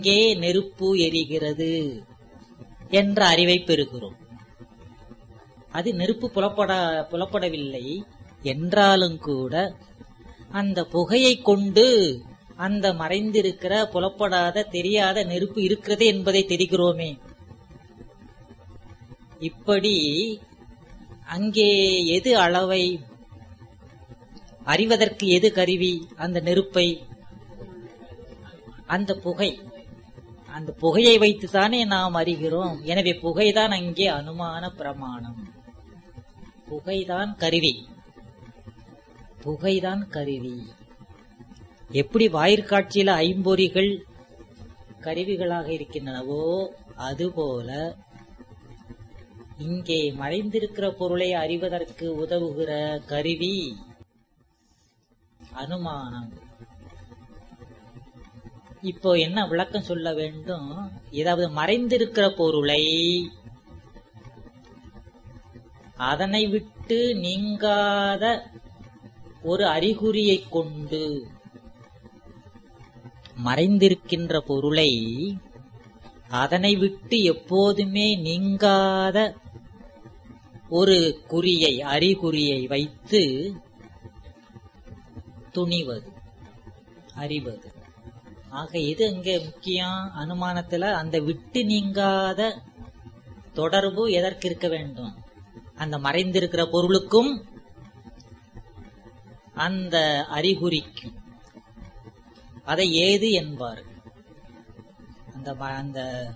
இங்கே நெருப்பு எரிகிறது என்ற அறிவை பெறுகிறோம் அது நெருப்பு புலப்பட புலப்படவில்லை என்றாலும் கூட அந்த புகையை கொண்டு அந்த மறைந்திருக்கிற புலப்படாத தெரியாத நெருப்பு இருக்கிறது என்பதை தெரிகிறோமே இப்படி அங்கே எது அளவை அறிவதற்கு எது கருவி அந்த நெருப்பை அந்த புகை அந்த புகையை வைத்துத்தானே நாம் அறிகிறோம் எனவே புகைதான் அங்கே அனுமான பிரமாணம் புகைதான் கருவி புகைதான் கருவி எப்படி வாயிற்காட்சியில ஐம்பொறிகள் கருவிகளாக இருக்கின்றனவோ அதுபோல இங்கே மறைந்திருக்கிற பொருளை அறிவதற்கு உதவுகிற கருவி அனுமானம் இப்போ என்ன விளக்கம் சொல்ல வேண்டும் ஏதாவது மறைந்திருக்கிற பொருளை அதனை விட்டு நீங்காத ஒரு அறிகுறியை கொண்டு மறைந்திருக்கின்ற பொருளை அதனை விட்டு எப்போதுமே நீங்காத ஒரு குறியை அறிகுறியை வைத்து துணிவது அறிவது ஆக இது இங்கே முக்கியம் அனுமானத்துல அந்த விட்டு நீங்காத தொடர்பு எதற்கு இருக்க வேண்டும் அந்த மறைந்திருக்கிற பொருளுக்கும் அந்த அறிகுறிக்கும் அதை ஏது என்பார் அந்த ம- அந்த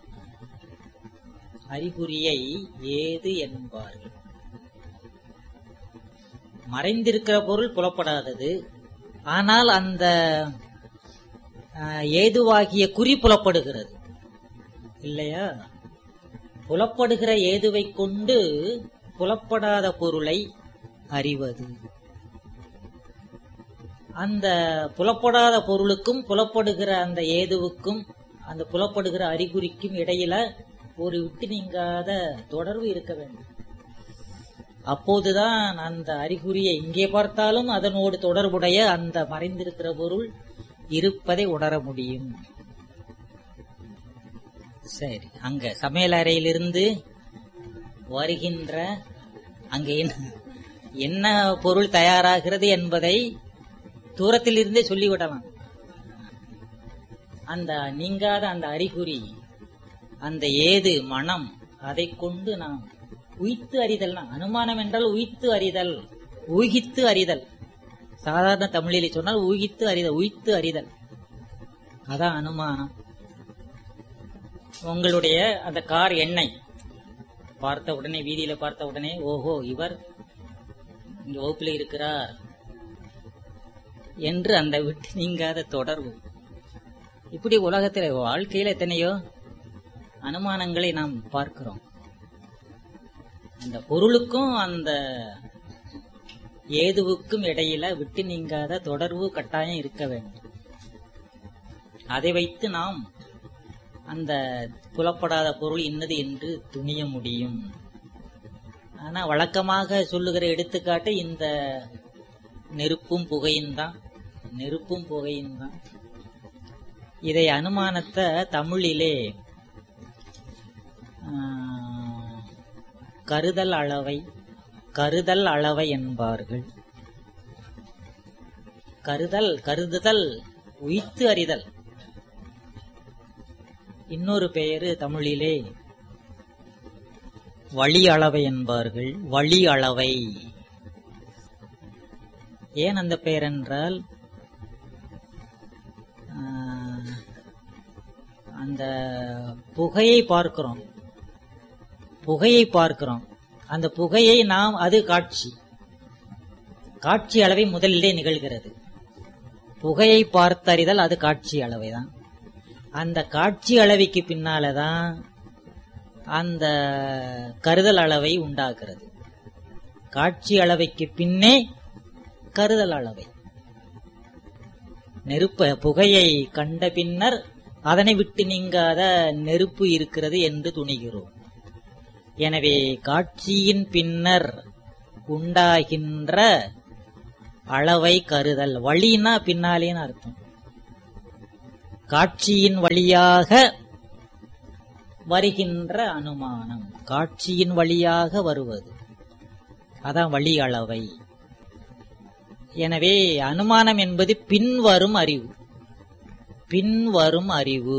அறிகுறியை ஏது என்பார்கள் மறைந்திருக்கிற பொருள் புலப்படாதது ஆனால் அந்த ஆஹ், ஏதுவாகிய குறி புலப்படுகிறது இல்லையா புலப்படுகிற ஏதுவை கொண்டு புலப்படாத பொருளை அறிவது அந்த புலப்படாத பொருளுக்கும் புலப்படுகிற அந்த ஏதுவுக்கும் அந்த புலப்படுகிற அறிகுறிக்கும் இடையில ஒரு விட்டு நீங்காத தொடர்பு இருக்க வேண்டும் அப்போதுதான் அந்த அறிகுறியை இங்கே பார்த்தாலும் அதனோடு தொடர்புடைய அந்த மறைந்திருக்கிற பொருள் இருப்பதை உணர முடியும் சரி அங்க சமையல் அறையிலிருந்து வருகின்ற அங்க என்ன என்ன பொருள் தயாராகிறது என்பதை தூரத்தில் இருந்தே சொல்லிவிடலாம் அந்த நீங்காத அந்த அறிகுறி அந்த ஏது மனம் அதை கொண்டு நாம் உய்த்து அறிதல் அனுமானம் என்றால் உய்த்து அறிதல் ஊகித்து அறிதல் சாதாரண தமிழிலே சொன்னால் ஊகித்து அறிதல் உய்த்து அறிதல் அதான் அனுமானம் உங்களுடைய அந்த கார் எண்ணெய் பார்த்த உடனே வீதியில பார்த்த உடனே ஓஹோ இவர் இங்க வகுப்பில் இருக்கிறார் என்று அந்த விட்டு நீங்காத தொடர்பு இப்படி உலகத்தில் வாழ்க்கையில எத்தனையோ அனுமானங்களை நாம் பார்க்கிறோம் அந்த பொருளுக்கும் அந்த ஏதுவுக்கும் இடையில விட்டு நீங்காத தொடர்பு கட்டாயம் இருக்க வேண்டும் அதை வைத்து நாம் அந்த புலப்படாத பொருள் இன்னது என்று துணிய முடியும் ஆனா வழக்கமாக சொல்லுகிற எடுத்துக்காட்டு இந்த நெருப்பும் புகையும் தான் நெருப்பும் புகையும் தான் இதை அனுமானத்தை தமிழிலே ஆஹ், கருதல் அளவை கருதல் அளவை என்பார்கள் கருதல் கருதுதல் உய்த்து அறிதல் இன்னொரு பெயரு தமிழிலே வழி அளவை என்பார்கள் வழி அளவை ஏன் அந்த பெயர் என்றால் ஆஹ், அந்த புகையை பார்க்கிறோம் புகையை பார்க்கிறோம் அந்த புகையை நாம் அது காட்சி காட்சி அளவை முதலிலே நிகழ்கிறது புகையை பார்த்தறிதல் அது காட்சி அளவைதான் அந்த காட்சி அளவைக்கு பின்னாலதான் அந்த கருதல் அளவை உண்டாகிறது காட்சி அளவைக்கு பின்னே கருதல் அளவை நெருப்ப புகையை கண்ட பின்னர் அதனை விட்டு நீங்காத நெருப்பு இருக்கிறது என்று துணிகிறோம் எனவே காட்சியின் பின்னர் உண்டாகின்ற அளவை கருதல் வழினா பின்னாலேன்னு அர்த்தம் காட்சியின் வழியாக வருகின்ற அனுமானம் காட்சியின் வழியாக வருவது அதான் வழி அளவை எனவே அனுமானம் என்பது பின்வரும் அறிவு பின்வரும் அறிவு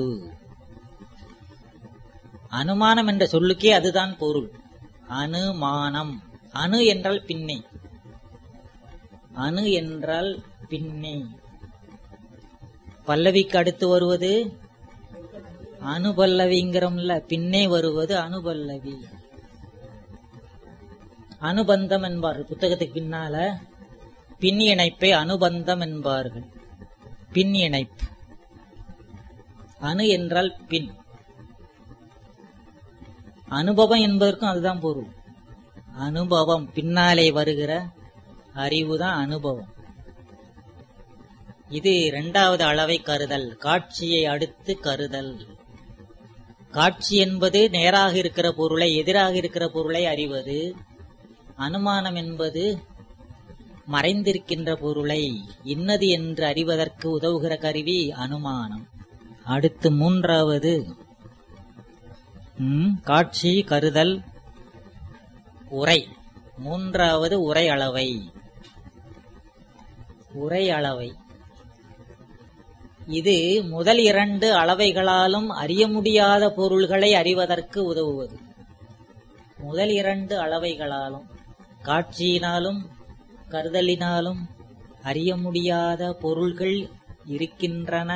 அனுமானம் என்ற சொல்லுக்கே அதுதான் பொருள் அனுமானம் அணு என்றால் பின்னே அணு என்றால் பின்னே பல்லவிக்கு அடுத்து வருவது அனுபல்லவிங்கிறோம்ல பின்னே வருவது அனுபல்லவி அனுபந்தம் என்பார்கள் புத்தகத்துக்கு பின்னால பின் இணைப்பை அனுபந்தம் என்பார்கள் பின் இணைப்பு அணு என்றால் பின் அனுபவம் என்பதற்கும் அதுதான் பொருள் அனுபவம் பின்னாலே வருகிற அறிவுதான் அனுபவம் இது இரண்டாவது அளவை கருதல் காட்சியை அடுத்து கருதல் காட்சி என்பது நேராக இருக்கிற பொருளை எதிராக இருக்கிற பொருளை அறிவது அனுமானம் என்பது மறைந்திருக்கின்ற பொருளை இன்னது என்று அறிவதற்கு உதவுகிற கருவி அனுமானம் அடுத்து மூன்றாவது ம், காட்சி கருதல் உரை மூன்றாவது உரை அளவை உரை அளவை இது முதல் இரண்டு அளவைகளாலும் அறிய முடியாத பொருள்களை அறிவதற்கு உதவுவது முதல் இரண்டு அளவைகளாலும் காட்சியினாலும் கருதலினாலும் அறிய முடியாத பொருள்கள் இருக்கின்றன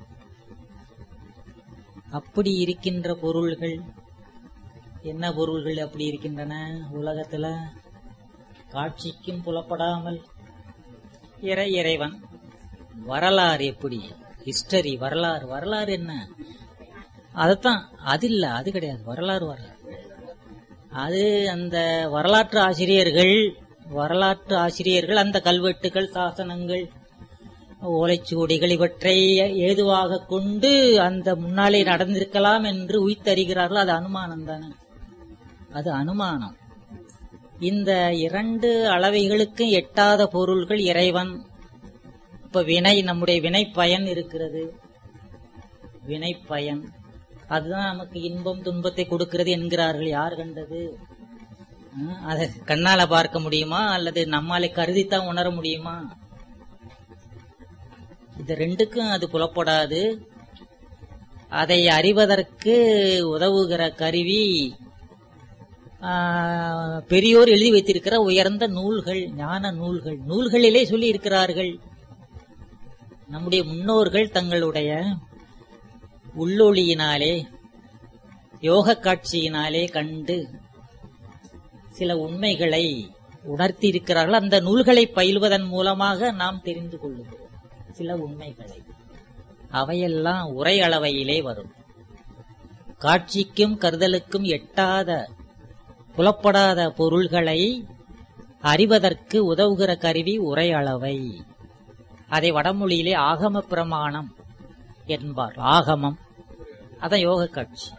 அப்படி இருக்கின்ற பொருள்கள் என்ன பொருள்கள் அப்படி இருக்கின்றன உலகத்துல காட்சிக்கும் புலப்படாமல் இறை இறைவன் வரலாறு எப்படி ஹிஸ்டரி வரலாறு வரலாறு என்ன அதுதான் அது இல்ல அது கிடையாது வரலாறு வரலாறு அது அந்த வரலாற்று ஆசிரியர்கள் வரலாற்று ஆசிரியர்கள் அந்த கல்வெட்டுகள் சாசனங்கள் ஓலைச்சுவடிகள் இவற்றை ஏதுவாக கொண்டு அந்த முன்னாலே நடந்திருக்கலாம் என்று உய்த்தறிகிறார்கள் அது அனுமானம் தானே அது அனுமானம் இந்த இரண்டு அளவைகளுக்கும் எட்டாத பொருள்கள் இறைவன் இப்ப வினை நம்முடைய வினை பயன் இருக்கிறது வினை பயன் அதுதான் நமக்கு இன்பம் துன்பத்தை கொடுக்கிறது என்கிறார்கள் யார் கண்டது ஆஹ், அதை கண்ணால பார்க்க முடியுமா அல்லது நம்மாலே கருதித்தான் உணர முடியுமா இது ரெண்டுக்கும் அது புலப்படாது அதை அறிவதற்கு உதவுகிற கருவி ஆஹ், பெரியோர் எழுதி வைத்திருக்கிற உயர்ந்த நூல்கள் ஞான நூல்கள் நூல்களிலே சொல்லி இருக்கிறார்கள் நம்முடைய முன்னோர்கள் தங்களுடைய உள்ளொளியினாலே யோக காட்சியினாலே கண்டு சில உண்மைகளை உணர்த்தி இருக்கிறார்கள் அந்த நூல்களை பயில்வதன் மூலமாக நாம் தெரிந்து கொள்ளுகிறோம் சில உண்மைகளை அவையெல்லாம் உரை அளவையிலே வரும் காட்சிக்கும் கருதலுக்கும் எட்டாத புலப்படாத பொருள்களை அறிவதற்கு உதவுகிற கருவி உரை அளவை அதை வடமொழியிலே ஆகம பிரமாணம் என்பார் ஆகமம் அதான் யோக காட்சி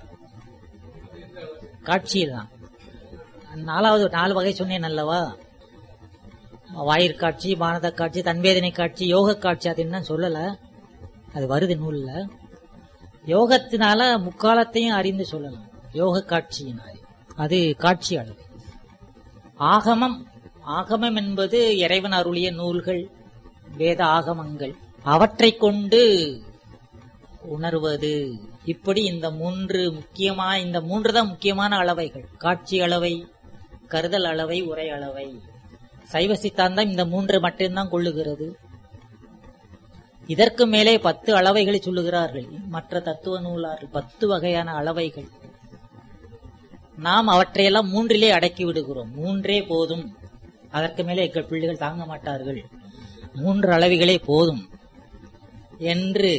காட்சி தான் நாலாவது நாலு வகை சொன்னேன் அல்லவா வாயிற்காட்சி பானத காட்சி தன்வேதனை காட்சி யோக காட்சி அது என்ன சொல்லல அது வருது நூல்ல யோகத்தினால முக்காலத்தையும் அறிந்து சொல்லலாம் யோக காட்சியினால் அது காட்சி அளவு ஆகமம் ஆகமம் என்பது இறைவன் அருளிய நூல்கள் வேத ஆகமங்கள் அவற்றைக் கொண்டு உணர்வது இப்படி இந்த மூன்று முக்கியமா இந்த மூன்று தான் முக்கியமான அளவைகள் காட்சி அளவை கருதல் அளவை உரை அளவை சைவ சித்தாந்தம் இந்த மூன்று மட்டும்தான் கொள்ளுகிறது இதற்கு மேலே பத்து அளவைகளை சொல்லுகிறார்கள் மற்ற தத்துவ நூலார்கள் பத்து வகையான அளவைகள் நாம் அவற்றையெல்லாம் மூன்றிலே அடக்கி விடுகிறோம் மூன்றே போதும் அதற்கு மேலே எங்கள் பிள்ளைகள் தாங்க மாட்டார்கள் மூன்று அளவுகளே போதும் என்று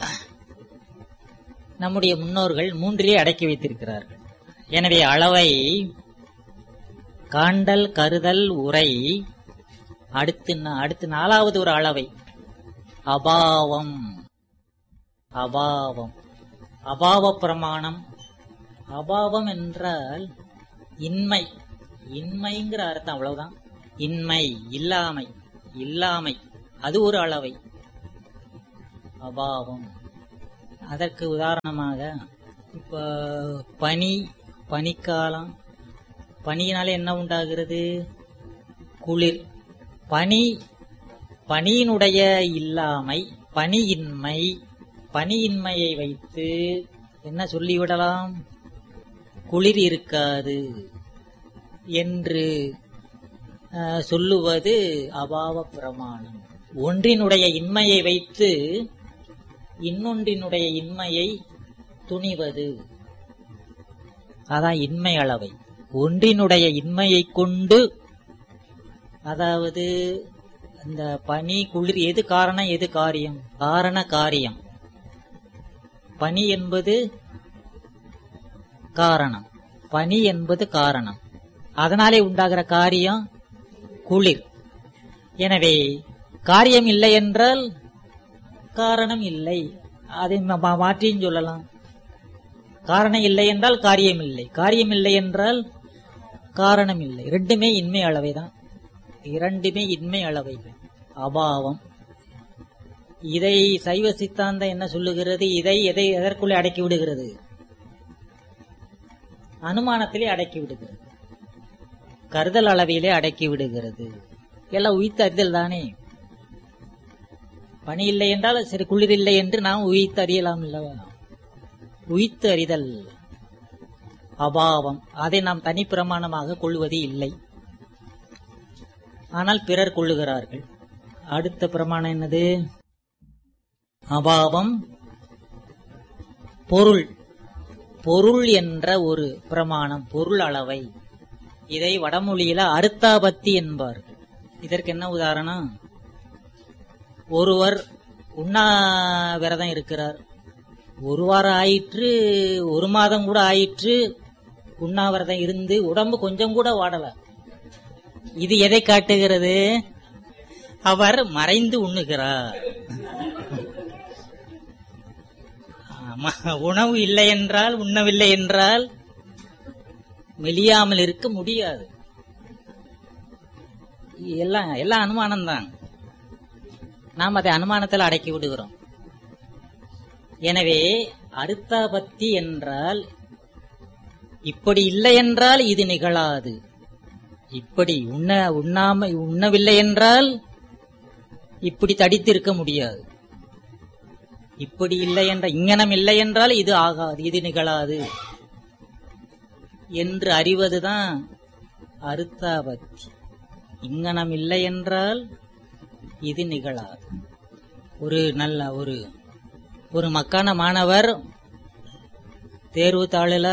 நம்முடைய முன்னோர்கள் மூன்றிலே அடக்கி வைத்திருக்கிறார்கள் எனவே அளவை காண்டல் கருதல் உரை அடுத்து நா- அடுத்து நாலாவது ஒரு அளவை அபாவம் அபாவம் அபாவ பிரமாணம் அபாவம் என்றால் இன்மை இன்மைங்கிற அர்த்தம் அவ்வளவுதான் இன்மை இல்லாமை இல்லாமை அது ஒரு அளவை அபாவம் அதற்கு உதாரணமாக இப்ப பனி பனிக்காலம் பனியினால என்ன உண்டாகிறது குளிர் பனி பனியினுடைய இல்லாமை பனியின்மை பனியின்மையை வைத்து என்ன சொல்லிவிடலாம் குளிர் இருக்காது என்று அஹ், சொல்லுவது அபாவ பிரமாணம் ஒன்றினுடைய இன்மையை வைத்து இன்னொன்றினுடைய இன்மையை துணிவது அதான் இன்மை அளவை ஒன்றினுடைய இன்மையை கொண்டு அதாவது அந்த பனி குளிர் எது காரணம் எது காரியம் காரண காரியம் பனி என்பது காரணம் பனி என்பது காரணம் அதனாலே உண்டாகிற காரியம் குளிர் எனவே காரியம் இல்லை என்றால் காரணம் இல்லை அதை ம- மா- மாற்றியும் சொல்லலாம் காரணம் இல்லை என்றால் காரியம் இல்லை காரியம் இல்லை என்றால் காரணம் இல்லை ரெண்டுமே இன்மை அளவைதான் இரண்டுமே இன்மை அளவைகள் அபாவம் இதை சைவ சித்தாந்தம் என்ன சொல்லுகிறது இதை எதை எதற்குள்ளே அடக்கி விடுகிறது அனுமானத்திலே அடக்கி விடுகிறது கருதல் அளவிலே அடக்கி விடுகிறது எல்லாம் உயிர்த்து அறிதல் தானே பணி இல்லை என்றால் சரி குளிர் இல்லை என்று நாம் உயிர்த்து அறியலாம் அல்லவா உயிர்த்து அறிதல் அபாவம் அதை நாம் தனிப்பிரமாணமாக கொள்வது இல்லை ஆனால் பிறர் கொள்ளுகிறார்கள் அடுத்த பிரமாணம் என்னது அபாவம் பொருள் பொருள் என்ற ஒரு பிரமாணம் பொருள் அளவை இதை வடமொழியில அருத்தாபத்தி என்பார்கள் இதற்கு என்ன உதாரணம் ஒருவர் உண்ணா விரதம் இருக்கிறார் ஒரு வாரம் ஆயிற்று ஒரு மாதம் கூட ஆயிற்று உண்ணாவிரதம் இருந்து உடம்பு கொஞ்சம் கூட வாடல இது எதை காட்டுகிறது அவர் மறைந்து உண்ணுகிறார் ஆமா, உணவு இல்லை என்றால் உண்ணவில்லை என்றால் மெலியாமல் இருக்க முடியாது எல்லாம் எல்லாம் அனுமானம் தான் நாம் அதை அனுமானத்தில் அடக்கி விடுகிறோம் எனவே அருத்தாபத்தி என்றால் இப்படி இல்லை என்றால் இது நிகழாது இப்படி உண்ண உண்ணாம உண்ணவில்லை என்றால் இப்படி தடித்திருக்க முடியாது இப்படி இல்லை என்ற இங்கனம் இல்லை என்றால் இது ஆகாது இது நிகழாது என்று அறிவதுதான் அருத்தாபத்தி இங்கனம் இல்லை என்றால் இது நிகழாது ஒரு நல்ல ஒரு ஒரு மக்கான மாணவர் தேர்வு தாளில்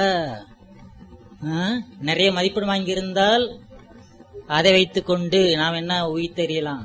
நிறைய மதிப்பெண் வாங்கியிருந்தால் அதை வைத்துக்கொண்டு நாம் என்ன உயிர்த்தெறியலாம்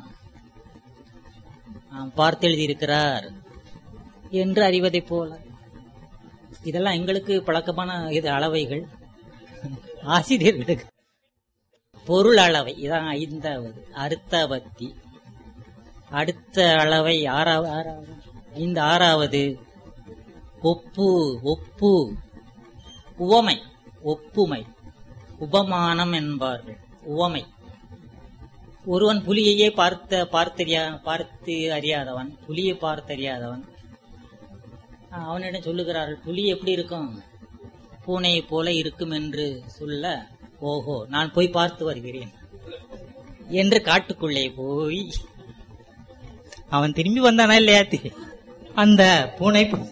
ஆம், பார்த்து எழுதியிருக்கிறார் என்று அறிவதைப் போல இதெல்லாம் எங்களுக்கு பழக்கமான இது அளவைகள் ஆசிரியர்களுக்கு பொருள் அளவை இதான் ஐந்தாவது அர்த்தபத்தி அடுத்த அளவை ஆறாவது ஆறாவது ஐந்து ஆறாவது ஒப்பு ஒப்பு உவமை ஒப்புமை உபமானம் என்பார்கள் உவமை ஒருவன் புலியையே பார்த்த பார்த்தறியா பார்த்து அறியாதவன் புலியை பார்த்தறியாதவன் ஆஹ் அவனிடம் சொல்லுகிறார்கள் புலி எப்படி இருக்கும் பூனையை போல இருக்கும் என்று சொல்ல ஓஹோ நான் போய் பார்த்து வருகிறேன் என்று காட்டுக்குள்ளே போய் அவன் திரும்பி வந்தானா இல்லையா தெரி- அந்த பூனை ப-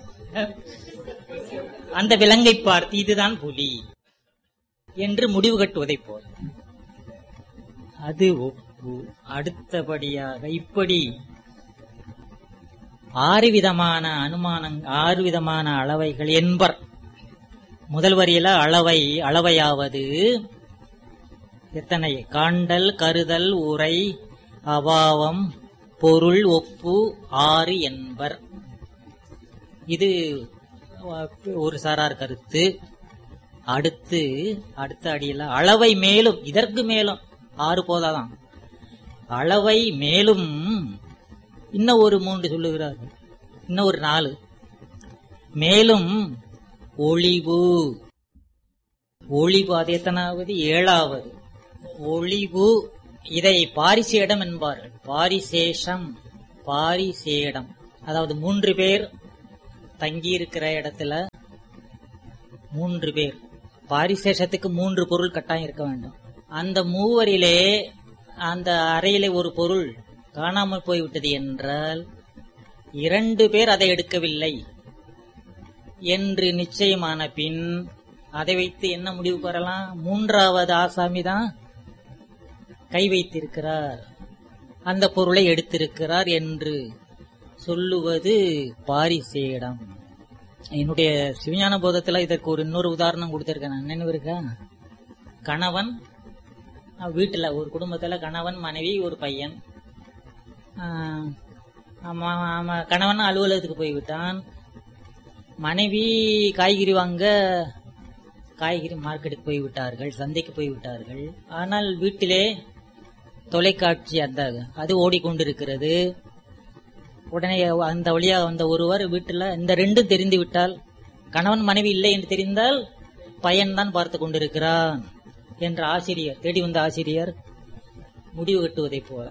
அந்த விலங்கை பார்த்து இதுதான் புலி என்று முடிவு கட்டுவதைப் போல அது ஒப்பு அடுத்தபடியாக இப்படி ஆறு விதமான அனுமானங் ஆறு விதமான அளவைகள் என்பர் முதல் வரியில அளவை அளவையாவது எத்தனை காண்டல் கருதல் உரை அபாவம் பொருள் ஒப்பு ஆறு என்பர் இது அஹ், ஒரு சாரார் கருத்து அடுத்து அடுத்த அடியில அளவை மேலும் இதற்கு மேலும் ஆறு போதாதான் அளவை மேலும் இன்னும் ஒரு மூன்று சொல்லுகிறார்கள் இன்னும் ஒரு நாலு மேலும் ஒளிவு ஒளிவு அது எத்தனாவது ஏழாவது ஒளிவு இதை பாரிசேடம் என்பார்கள் பாரிசேஷம் பாரிசேடம் அதாவது மூன்று பேர் தங்கி இருக்கிற இடத்துல மூன்று பேர் பாரிசேஷத்துக்கு மூன்று பொருள் கட்டாயம் இருக்க வேண்டும் அந்த மூவரிலே அந்த அறையிலே ஒரு பொருள் காணாமல் போய்விட்டது என்றால் இரண்டு பேர் அதை எடுக்கவில்லை என்று நிச்சயமான பின் அதை வைத்து என்ன முடிவு பெறலாம் மூன்றாவது ஆசாமி தான் கை வைத்திருக்கிறார் அந்த பொருளை எடுத்திருக்கிறார் என்று சொல்லுவது பாரிசேடம் என்னுடைய சிவஞான போதத்துல இதற்கு ஒரு இன்னொரு உதாரணம் கொடுத்திருக்கேன் நினைவு இருக்கா கணவன் அஹ், வீட்டுல ஒரு குடும்பத்துல கணவன் மனைவி ஒரு பையன் ஆஹ், ஆமா, ஆமா, கணவன் அலுவலகத்துக்கு போய்விட்டான் மனைவி காய்கறி வாங்க காய்கறி மார்க்கெட்டுக்கு போய்விட்டார்கள் சந்தைக்கு போய்விட்டார்கள் ஆனால் வீட்டிலே தொலைக்காட்சி அந்த அது ஓடிக்கொண்டிருக்கிறது உடனே அந்த வழியா வந்த ஒருவர் வீட்டுல இந்த ரெண்டும் தெரிந்து விட்டால் கணவன் மனைவி இல்லை என்று தெரிந்தால் பையன்தான் பார்த்து கொண்டிருக்கிறான் என்ற ஆசிரியர் தேடி வந்த ஆசிரியர் முடிவு கட்டுவதைப் போல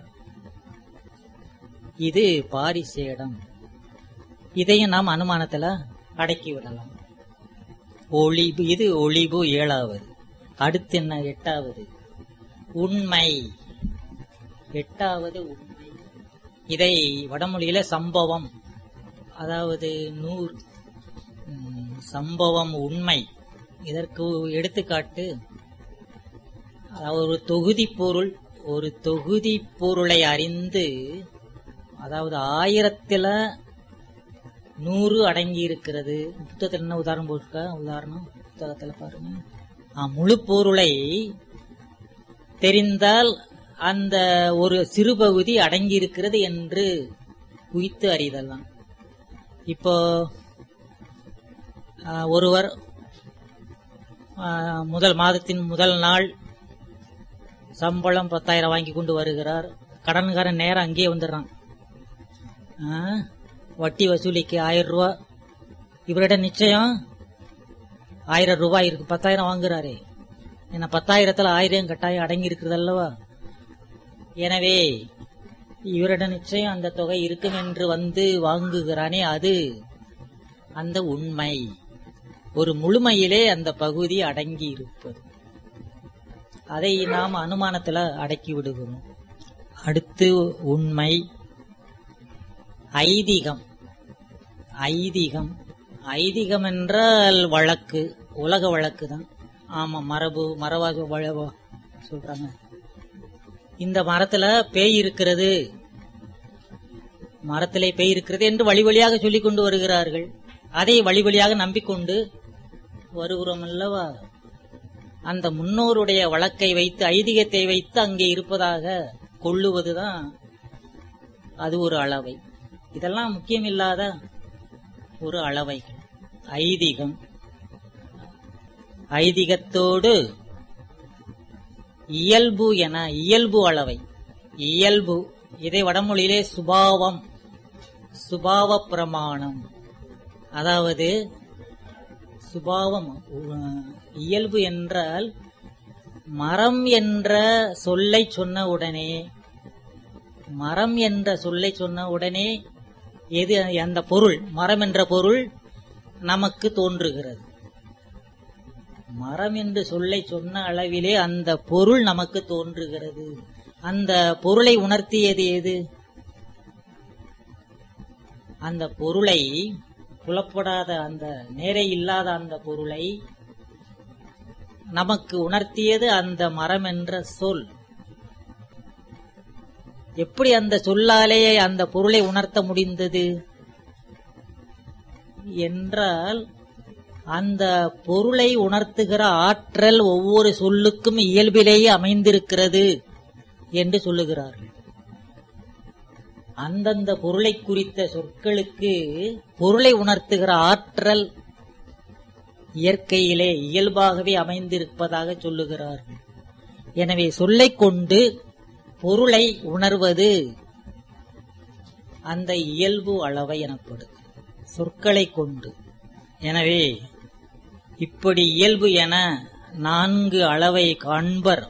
இது பாரிசேடம் இதையும் நாம் அனுமானத்துல அடக்கி விடலாம் ஒளிபு இது ஒளிபு ஏழாவது அடுத்து என்ன எட்டாவது உண்மை எட்டாவது உண்மை இதை வடமொழியில சம்பவம் அதாவது நூறு ம், சம்பவம் உண்மை இதற்கு எடுத்துக்காட்டு அதாவது ஒரு தொகுதி பொருள் ஒரு தொகுதி பொருளை அறிந்து அதாவது ஆயிரத்துல நூறு அடங்கி இருக்கிறது புத்தகத்தில் என்ன உதாரணம் போட்டுக்க உதாரணம் புத்தகத்துல பாருங்க ஆ, முழு பொருளை தெரிந்தால் அந்த ஒரு சிறு பகுதி அடங்கி இருக்கிறது என்று குவித்து அறிதலாம் இப்போ ஆ, ஒருவர் ஆ, முதல் மாதத்தின் முதல் நாள் சம்பளம் பத்தாயிரம் வாங்கி கொண்டு வருகிறார் கடன்காரன் நேரம் அங்கேயே வந்துடுறான் ஆ, வட்டி வசூலிக்கு ஆயிரம் ரூபா இவரிடம் நிச்சயம் ஆயிரம் ரூபாய் இருக்கு பத்தாயிரம் வாங்குறாரே என்ன பத்தாயிரத்துல ஆயிரம் கட்டாயம் அடங்கி இருக்கிறது அல்லவா எனவே இவரிடம் நிச்சயம் அந்த தொகை இருக்கும் என்று வந்து வாங்குகிறானே அது அந்த உண்மை ஒரு முழுமையிலே அந்த பகுதி அடங்கி இருப்பது அதை நாம் அனுமானத்துல அடக்கி விடுகிறோம் அடுத்து உண்மை ஐதீகம் ஐதீகம் ஐதீகம் என்றால் வழக்கு உலக வழக்கு தான் ஆமா மரபு மரபாக வள- சொல்றாங்க இந்த மரத்துல பேய் இருக்கிறது மரத்திலே பேய் இருக்கிறது என்று வழி வழியாக சொல்லிக் கொண்டு வருகிறார்கள் அதை வழி வழியாக நம்பிக்கொண்டு வருகிறோம் அல்லவா அந்த முன்னோருடைய வழக்கை வைத்து ஐதீகத்தை வைத்து அங்கே இருப்பதாக கொள்ளுவதுதான் அது ஒரு அளவை இதெல்லாம் முக்கியமில்லாத ஒரு அளவைகள் ஐதீகம் ஐதீகத்தோடு இயல்பு என இயல்பு அளவை இயல்பு இதை வடமொழியிலே சுபாவம் சுபாவ பிரமாணம் அதாவது சுபாவம் உ- இயல்பு என்றால் மரம் என்ற சொல்லை சொன்ன உடனே மரம் என்ற சொல்லை சொன்ன உடனே எது அந்த பொருள் மரம் என்ற பொருள் நமக்கு தோன்றுகிறது மரம் என்று சொல்லை சொன்ன அளவிலே அந்த பொருள் நமக்கு தோன்றுகிறது அந்த பொருளை உணர்த்தியது எது அந்த பொருளை புலப்படாத அந்த நேரே இல்லாத அந்த பொருளை நமக்கு உணர்த்தியது அந்த மரம் என்ற சொல் எப்படி அந்த சொல்லாலேயே அந்த பொருளை உணர்த்த முடிந்தது என்றால் அந்த பொருளை உணர்த்துகிற ஆற்றல் ஒவ்வொரு சொல்லுக்கும் இயல்பிலேயே அமைந்திருக்கிறது என்று சொல்லுகிறார்கள் அந்தந்த பொருளை குறித்த சொற்களுக்கு பொருளை உணர்த்துகிற ஆற்றல் இயற்கையிலே இயல்பாகவே அமைந்திருப்பதாக சொல்லுகிறார்கள் எனவே சொல்லைக் கொண்டு பொருளை உணர்வது அந்த இயல்பு அளவை எனப்படும் சொற்களை கொண்டு எனவே இப்படி இயல்பு என நான்கு அளவை காண்பர்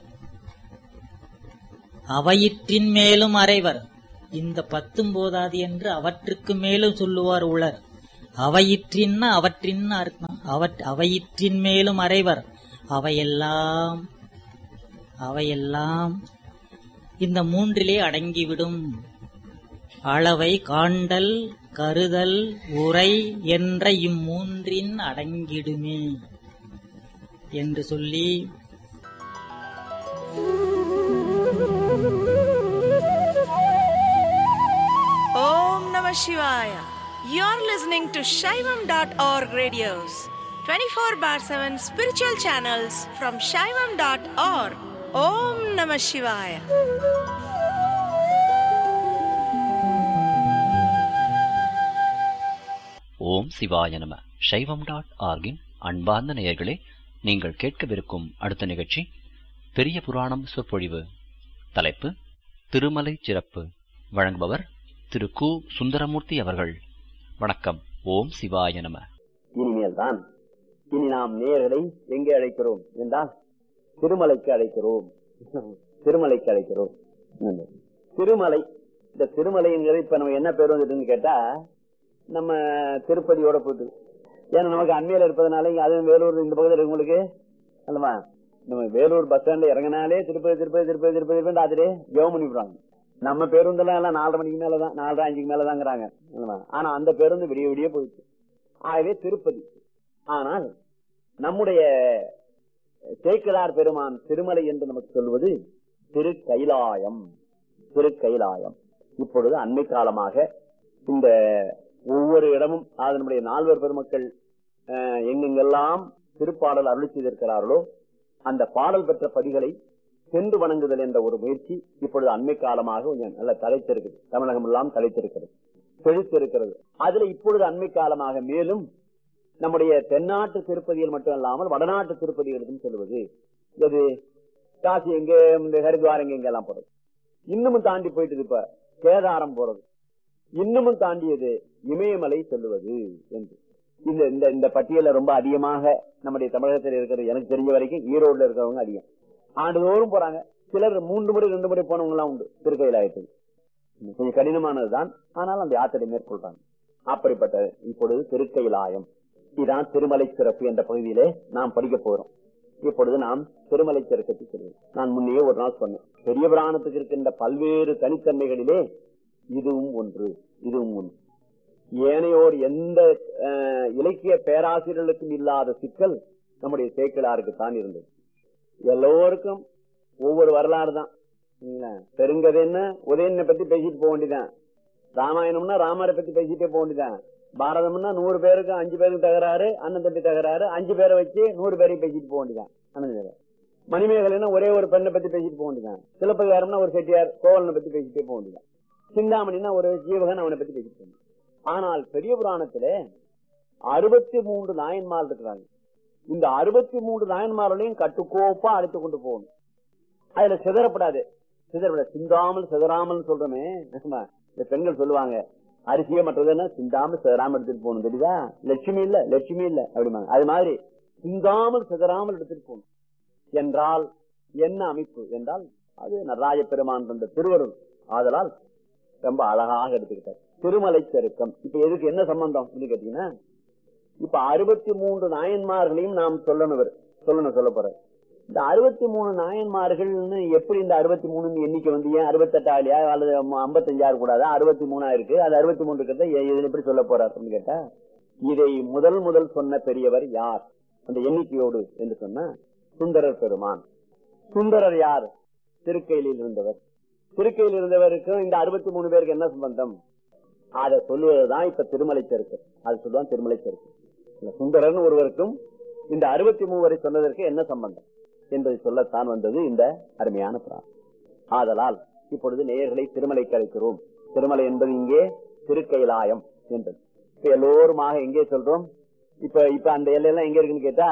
அவையிற்றின் மேலும் அறைவர் இந்த பத்தும் போதாது என்று அவற்றுக்கு மேலும் சொல்லுவார் உளர் அவையிற்றின்ன அவற்றின் அர்த்தம் அவற் அவையிற்றின் மேலும் அறைவர் அவையெல்லாம் அவையெல்லாம் இந்த மூன்றிலே அடங்கிவிடும் அளவை காண்டல் கருதல் உரை என்ற இம்மூன்றின் அடங்கிடுமே என்று சொல்லி Om Namah Shivaya. You're listening to Shaivam.org radios, 24 bar 7 spiritual channels from Shaivam.org. Om Namah Shivaya. ஓம் சிவாய நம சைவம் டாட் ஆர்கின் அன்பார்ந்த நேயர்களே நீங்கள் கேட்கவிருக்கும் அடுத்த நிகழ்ச்சி பெரிய புராணம் சொற்பொழிவு தலைப்பு திருமலை சிறப்பு வழங்குபவர் திரு கு சுந்தரமூர்த்தி அவர்கள் வணக்கம் ஓம் சிவாய நம இனிமேல் தான் இனி நாம் நேயர்களை எங்கே அழைக்கிறோம் என்றால் திருமலைக்கு அழைக்கிறோம் திருமலைக்கு அழைக்கிறோம் திருமலை இந்த திருமலைங்கிறது இப்ப நம்ம என்ன பேர் வந்துட்டுன்னு கேட்டா நம்ம திருப்பதியோட போட்டு ஏன்னா நமக்கு அண்மையில இருப்பதனால இங்க அதுவும் வேலூர் இந்த பக்கத்துல இருக்கவங்களுக்கு அல்லவா நம்ம வேலூர் பஸ் ஸ்டாண்ட்ல இறங்கினாலே திருப்பதி திருப்பதி திருப்பதி திருப்பதி திருப்பதி அதிலே ஜெபம் பண்ணிவிடுறாங்க நம்ம பேருந்தெல்லாம் எல்லாம் நாலரை மணிக்கு மேலதான் நாலரை அஞ்சுக்கு மேலதாங்கிறாங்க அல்லவா? ஆனா அந்த பேருந்து விடிய விடிய போயிடுச்சு ஆகவே திருப்பதி ஆனால் நம்முடைய சேக்கிழார் பெருமான் திருமலை என்று நமக்கு சொல்வது திரு கைலாயம் திரு கைலாயம் இப்பொழுது அண்மை காலமாக இந்த ஒவ்வொரு இடமும் அதனுடைய நால்வர் பெருமக்கள் அஹ், எங்கெங்கெல்லாம் திருப்பாடல் அருளி செய்திருக்கிறார்களோ அந்த பாடல் பெற்ற பதிகளை சென்று வணங்குதல் என்ற ஒரு முயற்சி இப்பொழுது அண்மை காலமாக கொஞ்சம் நல்ல தலைத்திருக்குது தமிழகம் எல்லாம் தலைத்திருக்கிறது செழித்திருக்கிறது அதுல இப்பொழுது அண்மை காலமாக மேலும் நம்முடைய தென்னாட்டு திருப்பதிகள் மட்டும் இல்லாமல் வடநாட்டு திருப்பதிகளுக்கும் செல்வது இது காசி எங்க இந்த ஹரித்வார் எங்க எங்கெல்லாம் போறது இன்னமும் தாண்டி போயிட்டு இப்ப கேதாரம் போறது இன்னமும் தாண்டியது இமயமலை செல்லுவது என்று இந்த இந்த இந்த பட்டியல ரொம்ப அதிகமாக நம்முடைய தமிழகத்தில் இருக்கிற எனக்கு தெரிஞ்ச வரைக்கும் ஈரோடுல இருக்கிறவங்க அதிகம் ஆண்டுதோறும் போறாங்க சிலர் மூன்று முறை ரெண்டு முறை போனவங்க எல்லாம் உண்டு திருக்கையிலாயத்துக்கு கொஞ்சம் கடினமானதுதான் ஆனால் அந்த யாத்திரை மேற்கொள்றாங்க அப்படிப்பட்ட இப்பொழுது திருக்கையிலாயம் இதான் திருமலை சிறப்பு என்ற பகுதியிலே நாம் படிக்க போறோம் இப்பொழுது நாம் திருமலை சிறக்கத்தை சொல்வோம் நான் முன்னே ஒரு நாள் சொன்னேன் பெரிய புராணத்துக்கு இருக்கின்ற பல்வேறு தனித்தன்மைகளிலே இதுவும் ஒன்று இதுவும் ஒன்று ஏனையோர் எந்த அஹ், இலக்கிய பேராசிரியர்களுக்கும் இல்லாத சிக்கல் நம்முடைய சேக்கிழாருக்கு தான் இருந்தது எல்லோருக்கும் ஒவ்வொரு வரலாறு தான் இல்ல, பெருங்கதை என்ன உதயனை பத்தி பேசிட்டு போக வேண்டியதான் ராமாயணம்னா ராமரை பத்தி பேசிட்டே போக வேண்டியதான் பாரதம்னா நூறு பேருக்கு அஞ்சு பேருக்கு தகராறு அண்ணன் தம்பி தகராறு அஞ்சு பேரை வச்சு நூறு பேரையும் பேசிட்டு போக வேண்டியதான் அண்ணன் தம்பி. மணிமேகலைன்னா ஒரே ஒரு பெண்ணை பத்தி பேசிட்டு போக வேண்டியதான் சிலப்பதிகாரம்னா ஒரு செட்டியார் கோவலனை பத்தி பேசிட்டே போக வேண்டியதான் சிந்தாமணினா ஒரு ஜீவகன் அவனை பத்தி பேசிட்டு போக வேண்டியது. ஆனால் பெரிய புராணத்திலே அறுபத்தி மூன்று நாயன்மார் இருக்கிறாங்க இந்த அறுபத்தி மூன்று நாயன்மார்களையும் கட்டுக்கோப்பா அழைத்து கொண்டு போகணும் அதுல சிதறப்படாது சிதறப்படாது சிந்தாமல் சிதறாமல் சொல்றோமே ஆமா, இந்த பெண்கள் சொல்லுவாங்க அரிசியே மற்றதுன்னா சிந்தாமல் சிதறாமல் எடுத்துட்டு போகணும் தெரியுதா லட்சுமி இல்ல லட்சுமி இல்ல அப்படிம்பாங்க அது மாதிரி சிந்தாமல் சிதறாமல் எடுத்துட்டு போகணும் என்றால் என்ன அமைப்பு என்றால் அது நடராஜ பெருமான் தந்த திருவருள் ஆதலால் ரொம்ப அழகாக எடுத்துக்கிட்டார் திருமலை செருக்கம் இப்ப எதுக்கு என்ன சம்பந்தம் கேட்டீங்கன்னா இப்ப அறுபத்தி மூன்று நாயன்மார்களையும் நாம் சொல்லணும் இவர். சொல்லணும் சொல்ல போற இந்த அறுபத்தி மூணு நாயன்மார்கள்னு எப்படி இந்த அறுபத்தி மூணு எண்ணிக்கை வந்து ஏன் அறுபத்தெட்டு ஆலியா அல்லது ஐம்பத்தஞ்சாறு கூடாதா அறுபத்தி மூணா இருக்கு அது அறுபத்தி மூணு இருக்கிறத இதுல எப்படி சொல்ல போறார் அப்படின்னு கேட்டா இதை முதல் முதல் சொன்ன பெரியவர் யார் அந்த எண்ணிக்கையோடு என்று சொன்ன சுந்தரர் பெருமான் சுந்தரர் யார் திருக்கையிலில் இருந்தவர் திருக்கையில் இருந்தவருக்கும் இந்த அறுபத்தி மூணு பேருக்கு என்ன சம்பந்தம் அதை சொல்லுவதுதான் இப்ப திருமலை செருக்கு அது சொல்லுவான் திருமலை செருக்கு இந்த சுந்தரன் ஒருவருக்கும் இந்த அறுபத்தி மூவரை சொன்னதற்கு என்ன சம்பந்தம் என்பதை சொல்லத்தான் வந்தது இந்த அருமையான பிரார்த்தனை ஆதலால் இப்பொழுது நேயர்களை திருமலைக்கு அழைக்கிறோம் திருமலை என்பது இங்கே திருக்கைலாயம் என்பது இப்ப எல்லோருமாக எங்கே சொல்றோம் இப்ப இப்ப அந்த எல்லையெல்லாம் எங்க இருக்குன்னு கேட்டா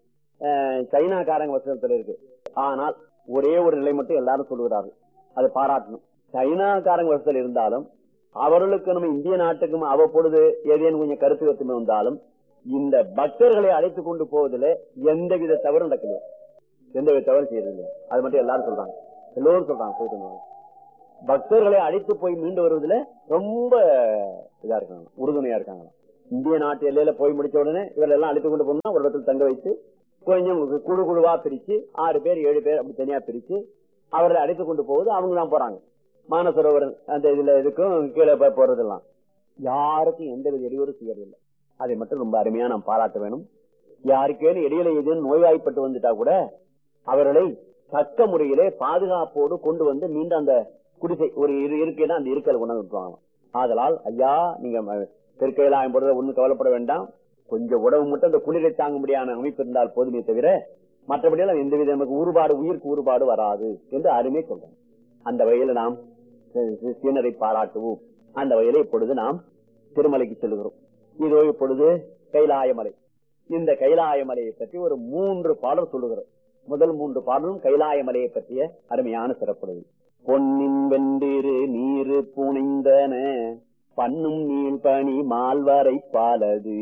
அஹ், சைனாக்காரங்க வசனத்துல இருக்கு ஆனால் ஒரே ஒரு நிலை மட்டும் எல்லாரும் சொல்லுகிறார்கள் அதை பாராட்டணும் சைனாக்காரங்க வசத்தில் இருந்தாலும் அவர்களுக்கு நம்ம இந்திய நாட்டுக்கும் அவ்வப்பொழுது ஏதேனும் கொஞ்சம் கருத்து வேற்றுமை வந்தாலும் இந்த பக்தர்களை அழைத்துக் கொண்டு போவதில் எந்தவித தவறு நடக்கலையா எந்தவித தவறு செய்யறதில்லையா அது மட்டும் எல்லாரும் சொல்றாங்க எல்லோரும் சொல்றாங்க போயிட்டு வந்தாங்க. பக்தர்களை அழைத்து போய் மீண்டு வருவதில் ரொம்ப இதா இருக்காங்க உறுதுணையா இருக்காங்க இந்திய நாட்டு எல்லையில போய் முடிச்ச உடனே இவரெல்லாம் அழைத்து கொண்டு போனா ஒரு இடத்துல தங்க வைத்து கொஞ்சம் குழு குழுவா பிரிச்சு ஆறு பேர் ஏழு பேர் அப்படி தனியா பிரிச்சு அவர்களை அழைத்து கொண்டு போகுது அவங்க தான் போறாங்க மானசரோவர் அந்த இதுல இதுக்கும் கீழே போய் போறதெல்லாம் யாருக்கும் எந்த வித இடையூறு செய்யறதில்லை அதை மட்டும் ரொம்ப அருமையா நாம் பாராட்ட வேணும் யாருக்கேனும் இடையில ஏதேனும் நோய்வாய்ப்பட்டு வந்துட்டா கூட அவர்களை தக்க முறையிலே பாதுகாப்போடு கொண்டு வந்து மீண்டும் அந்த குடிசை ஒரு இரு இருக்கைன்னா அந்த இருக்கல கொண்டு வந்து விட்டுருவாங்க ஆதலால் ஐயா நீங்க ம- தெற்கையிலாயம் போடுறத ஒண்ணும் கவலைப்பட வேண்டாம் கொஞ்சம் உடம்பு மட்டும் அந்த குளிரை தாங்க முடியாத அமைப்பு இருந்தால் போதுமே தவிர மற்றபடியெல்லாம் எந்தவித நமக்கு ஊறுபாடு உயிருக்கு ஊறுபாடு வராது என்று அருமை சொல்றோம் அந்த வகையில நாம் சி- சீனரை பாராட்டுவோம் அந்த வகையில இப்பொழுது நாம் திருமலைக்கு செல்கிறோம் இதோ இப்பொழுது கைலாயமலை இந்த கைலாயமலையை பற்றி ஒரு மூன்று பாடல் சொல்லுகிறோம் முதல் மூன்று பாடலும் கைலாயமலையை பற்றிய அருமையான சிறப்புடையது பொன்னின் வெண்டிரு நீரு புனைந்தன பண்ணும் நீள் பனி மால்வரை பாலது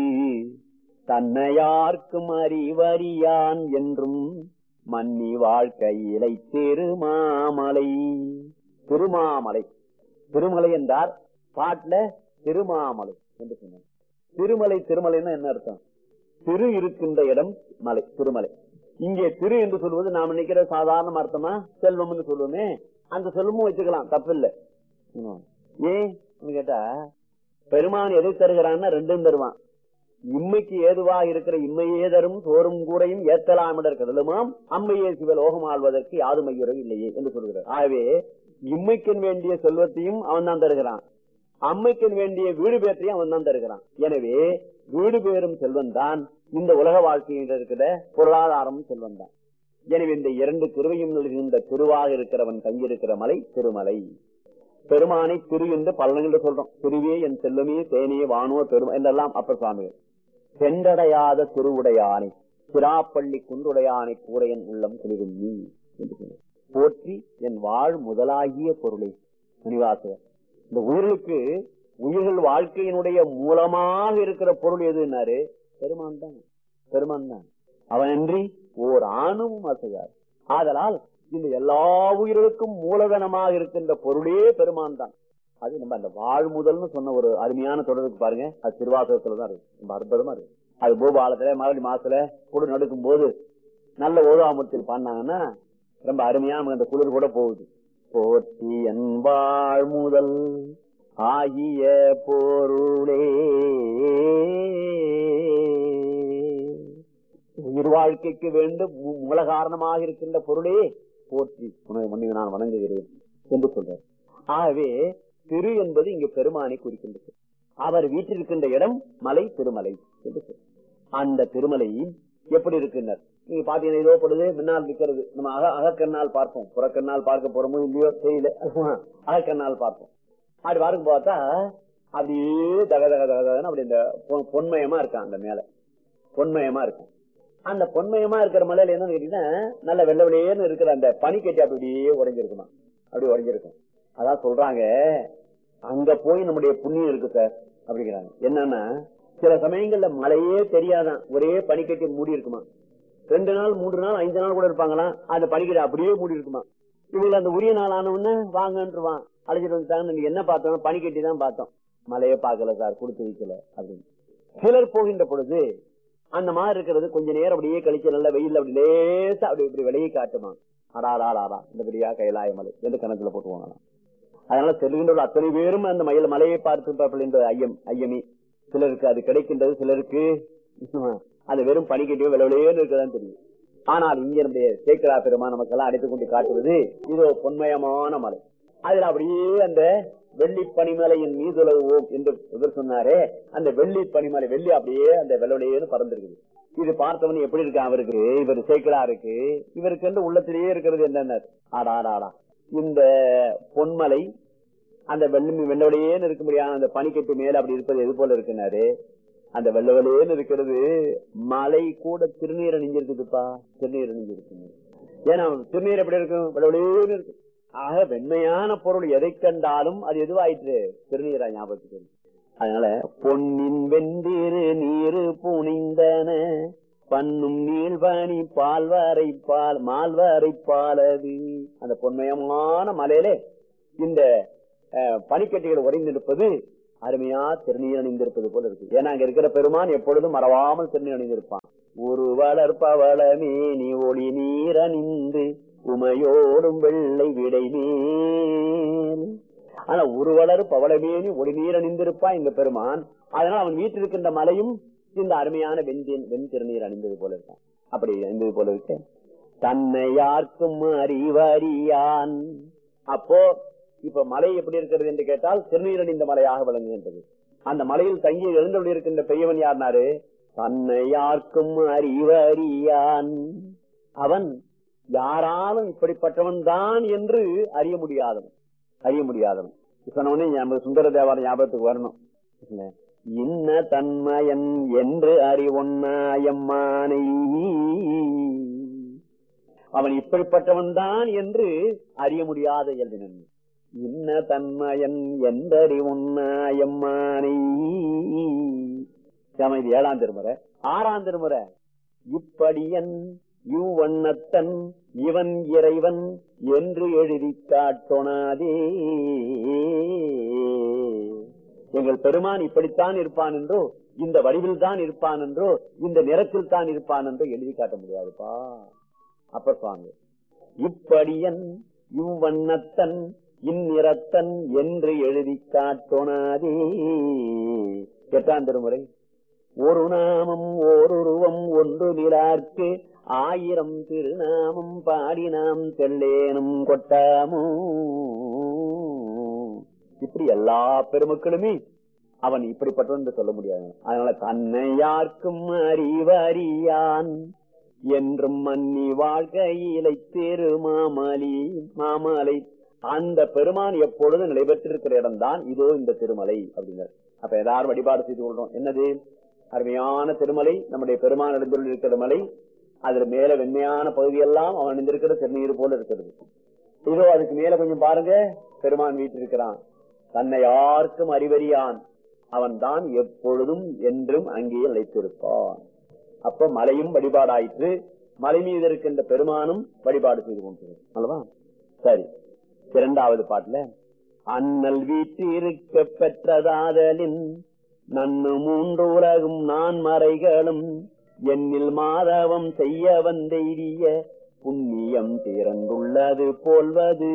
தன்னையார்க்கும் அறிவறியான் என்றும் மன்னி வாழ்க்கையிலை திருமாமலை திருமாமலை திருமலை என்றார் பாட்டுல திருமாமலை என்று சொன்னார் திருமலை திருமலைன்னா என்ன அர்த்தம் திரு இருக்கின்ற இடம் மலை திருமலை இங்கே திரு என்று சொல்வது நாம் நினைக்கிற சாதாரண அர்த்தமா செல்வம் என்று சொல்லுவோமே அந்த செல்வமும் வச்சுக்கலாம் தப்பில்லை ம். ஏன் கேட்டா பெருமான் எதை தருகிறான்னா ரெண்டும் தருவான் இம்மைக்கு ஏதுவா இருக்கிற இம்மையே தரும் தோறும் கூடையும் ஏத்தலாமிடர் கடலுமாம் அம்மையே சிவலோகம் ஆள்வதற்கு யாதும் ஐயுறை இல்லையே என்று சொல்கிறார் ஆகவே இம்மைக்கன் வேண்டிய செல்வத்தையும் அவன் தான் தருகிறான் அம்மைக்கன் வேண்டிய வீடு பேற்றையும் அவன் தான் தருகிறான் எனவே வீடு பேரும் செல்வன் தான் இந்த உலக வாழ்க்கையில் இருக்கிற பொருளாதாரம் செல்வன் தான் எனவே இந்த இரண்டு திருவையும் நல்கின்ற திருவாக இருக்கிறவன் தங்கியிருக்கிற மலை திருமலை பெருமானை திரு என்று பலனங்கள் சொல்றோம் திருவே என் செல்வமே தேனே வானோ பெரும் என்றெல்லாம் அப்பர் சுவாமிகள் சென்றடையாத திருவுடையானை சிராப்பள்ளி குன்றுடையானை கூரையன் உள்ளம் குளிர்ந்தி என்று சொன்னார். போற்றி என் வாழ் முதலாகிய பொருளை முனிவாசகர் இந்த உயிர்களுக்கு உயிர்கள் வாழ்க்கையினுடைய மூலமாக இருக்கிற பொருள் எதுன்னாரு பெருமான் தான் பெருமான் தான் அவனன்றி ஓர் ஆணும் அசையார் ஆதலால் இந்த எல்லா உயிர்களுக்கும் மூலதனமாக இருக்கின்ற பொருளே பெருமான் தான் அது நம்ம அந்த வாழ்முதல்னு சொன்ன ஒரு அருமையான தொடருக்கு பாருங்க அது திருவாசகத்துல தான் இருக்கு ரொம்ப அற்புதமா இருக்கு அது பூபாலத்துல மறுபடி மாசத்துல குளிர் நடுக்கும் போது நல்ல ஓதாமத்தில் பாடினாங்கன்னா ரொம்ப அருமையா நமக்கு அந்த குளிர் கூட போகுது போற்றி என் வாழ்முதல் ஆகிய பொருளே உயிர் வாழ்க்கைக்கு வேண்டும் மூ- மூல காரணமாக இருக்கின்ற பொருளே போற்றி உனக்கு முன்னே நான் வணங்குகிறேன் என்று சொல்றார் ஆகவே திரு என்பது இங்கு பெருமானை குறிக்கின்றது அவர் வீட்டிருக்கின்ற இடம் மலை திருமலை என்று சொல்றார். அந்த திருமலை எப்படி இருக்கின்றார் நீங்க பாத்தீங்கன்னா இதோ பொழுது முன்னால் நிக்கிறது நம்ம அக அகக்கண்ணால் பார்ப்போம் புறக்கண்ணால் பார்க்க போறோமோ இல்லையோ தெரியல அகக்கண்ணால் பார்ப்போம் அப்படி பார்க்க பார்த்தா அப்படியே தக தக தக தகன்னு அப்படி இந்த பொ- பொன்மயமா இருக்கான் அந்த மேல பொன்மயமா இருக்கும் அந்த பொன்மயமா இருக்கிற மலையில என்னன்னு கேட்டீங்கன்னா நல்ல வெள்ளை வெளியேன்னு இருக்கிற அந்த பனிக்கட்டி அப்படியே உறைஞ்சிருக்குமா அப்படி உறைஞ்சிருக்கும் அதான் சொல்றாங்க அங்க போய் நம்முடைய புண்ணியம் இருக்கு சார் அப்படிங்கிறாங்க என்னன்னா சில சமயங்கள்ல மழையே தெரியாதான் ஒரே பனிக்கட்டி மூடி இருக்குமா ரெண்டு நாள் மூன்று நாள் ஐந்து நாள் கூட இருப்பாங்களாம் அந்த பனிக்கட்டி அப்படியே மூடி இருக்குமா இவங்க அந்த உரிய நாள் ஆன உடனே வாங்கன்றுவான் அழைச்சிட்டு வந்துட்டாங்க நீங்க என்ன பார்த்தோம் பனிக்கட்டி தான் பார்த்தோம் மழையே பார்க்கல சார் கொடுத்து வைக்கல அப்படின்னு சிலர் போகின்ற பொழுது அந்த மாதிரி இருக்கிறது கொஞ்ச நேரம் அப்படியே கழிச்சு நல்ல வெயில் அப்படி லேசா அப்படி இப்படி வெளியே காட்டுமா அடாடா அடாடா இந்த பெரியா கைலாய மலை என்று கணக்குல போட்டுவாங்களாம் அதனால செல்கின்றவர்கள் அத்தனை பேரும் அந்த மயில் மலையை பார்த்து என்ற ஐயம் ஐயமி சிலருக்கு அது கிடைக்கின்றது சிலருக்கு அது வெறும் பனிக்கட்டியோ விளவிலையோன்னு இருக்கதான் தெரியும் ஆனால் இங்க நம்முடைய சேக்கரா பெருமா நமக்கெல்லாம் அடைத்துக் கொண்டு காட்டுவது இதோ பொன்மயமான மலை அதுல அப்படியே அந்த வெள்ளி பனிமலையின் மீதுலகுவோம் என்று இவர் சொன்னாரே அந்த வெள்ளி பனிமலை வெள்ளி அப்படியே அந்த வெள்ளவெளியேன்னு பறந்திருக்குது இது பார்த்தவன் எப்படி இருக்கான் அவருக்கு இவர் சேக்கலா இருக்கு இவருக்கு வந்து உள்ளத்திலேயே இருக்கிறது என்னென்ன ஆடா ஆடா, ஆடா இந்த பொன்மலை அந்த வெள்ளி வெள்ளவெளியேன்னு இருக்க முடியாத அந்த பனிக்கட்டு மேல அப்படி இருப்பது எது போல இருக்குனாரு அந்த வெள்ளவெளியேன்னு இருக்கிறது மலை கூட திருநீர் அணிஞ்சிருக்குதுப்பா திருநீர் அணிஞ்சிருக்கு ஏன்னா திருநீர் எப்படி இருக்கும் வெள்ளவெளியேன்னு இருக்கு ஆக வெண்மையான பொருள் எதை கண்டாலும் அது எதுவாயிற்று திருநீரா ஞாபகத்துக்கு வருது. அதனால பொன்னின் வெந்திரு நீரு புனிந்தன பண்ணும் நீள்வனி பால்வரை பால் மால்வரை பாலது அந்த பொன்மயமான மலையிலே இந்த அஹ், பனிக்கட்டிகள் உறைந்திருப்பது அருமையா திருநீர் அணிந்திருப்பது போல இருக்கு ஏன்னா அங்க இருக்கிற பெருமான் எப்பொழுதும் மறவாமல் திருநீர் அணிந்திருப்பான் ஒரு வளர்ப்பவளமே நீ ஒளி நீர் அணிந்து உமையோடும் வெள்ளை விடை மேல் ஆனா ஒரு வளர் பவளமேனி ஒளி நீர் அணிந்திருப்பான் இந்த பெருமான் அதனால் அவன் வீட்டில் இருக்கின்ற மலையும் இந்த அருமையான வெண்தீன் வெண் திருநீர் அணிந்தது போல இருக்கான் அப்படி அணிந்தது போல இருக்கு தன்னை யாருக்கும் அறிவறியான் அப்போ இப்ப மலை எப்படி இருக்கிறது என்று கேட்டால் திருநீர் அணிந்த மலையாக விளங்குகின்றது அந்த மலையில் தங்கி எழுந்தொழி இருக்கின்ற பெரியவன் யார்னாரு தன்னை யாருக்கும் அறிவறியான் அவன் யாராலும் இப்படிப்பட்டவன் தான் என்று அறிய முடியாதவன் அறிய முடியாதவன் சொன்ன உடனே நமக்கு சுந்தர தேவார ஞாபகத்துக்கு வரணும் இல்ல? இன்ன தன்மயன் என்று அறிவொன்னாயம்மானை அவன் இப்படிப்பட்டவன் தான் என்று அறிய முடியாத இயல்பினன் இன்ன தன்மயன் என்றறிவுன்னாயம்மானை ஆமா, இது ஏழாம் திருமுறை ஆறாம் திருமுறை இப்படியன் இவ்வண்ணத்தன் இவன் இறைவன் என்று எழுதி காட்டொணாதே எங்கள் பெருமான் இப்படித்தான் இருப்பான் என்றோ இந்த வடிவில் தான் இருப்பான் என்றோ இந்த நிறத்தில் தான் இருப்பான் என்றோ எழுதி காட்ட முடியாதுப்பா அப்ப சுவாமி இப்படியன் இவ்வண்ணத்தன் இந்நிறத்தன் என்று எழுதி காட்டொணாதே எட்டாம் திருமுறை ஒரு நாமம் ஓருருவம் ஒன்று நிலார்க்கு ஆயிரம் திருநாமம் பாடி நாம் தெல்லேனும் கொட்டாமோ இப்படி எல்லா பெருமக்களுமே அவன் இப்படிப்பட்டவன் என்று சொல்ல முடியாது அதனால தன்னை யாருக்கும் அறிவறியான் என்றும் மன்னி வாழ்க்கையிலை திரு மாமலி மாமலை அந்த பெருமான் எப்பொழுது நிலைபெற்றிருக்கிற இடம்தான் இதோ இந்த திருமலை அப்படிங்கிற அப்ப எல்லாரும் வழிபாடு செய்து கொள்றோம் என்னது அருமையான திருமலை நம்முடைய பெருமான் எழுந்துள்ள இருக்கிற மலை அதுல மேல வெண்மையான பகுதியெல்லாம் அவன் அணிந்திருக்கிற திருநீர் போல இருக்கிறது இதோ அதுக்கு மேல கொஞ்சம் பாருங்க பெருமான் வீட்டிருக்கிறான் தன்னை யாருக்கும் அறிவறியான் அவன் தான் எப்பொழுதும் என்றும் அங்கேயே நிலைத்திருப்பான் அப்ப மலையும் வழிபாடாயிற்று மலை மீது இருக்கின்ற பெருமானும் வழிபாடு செய்து கொண்டிருக்கும் அல்லவா சரி இரண்டாவது பாட்டுல அண்ணல் வீட்டிருக்க பெற்றதாதலின் நன்னு மூன்று உலகும் நான் மறைகளும் என்னில் மாதவம் செய்ய வந்தெய்திய புண்ணியம் திறந்துள்ளது போல்வது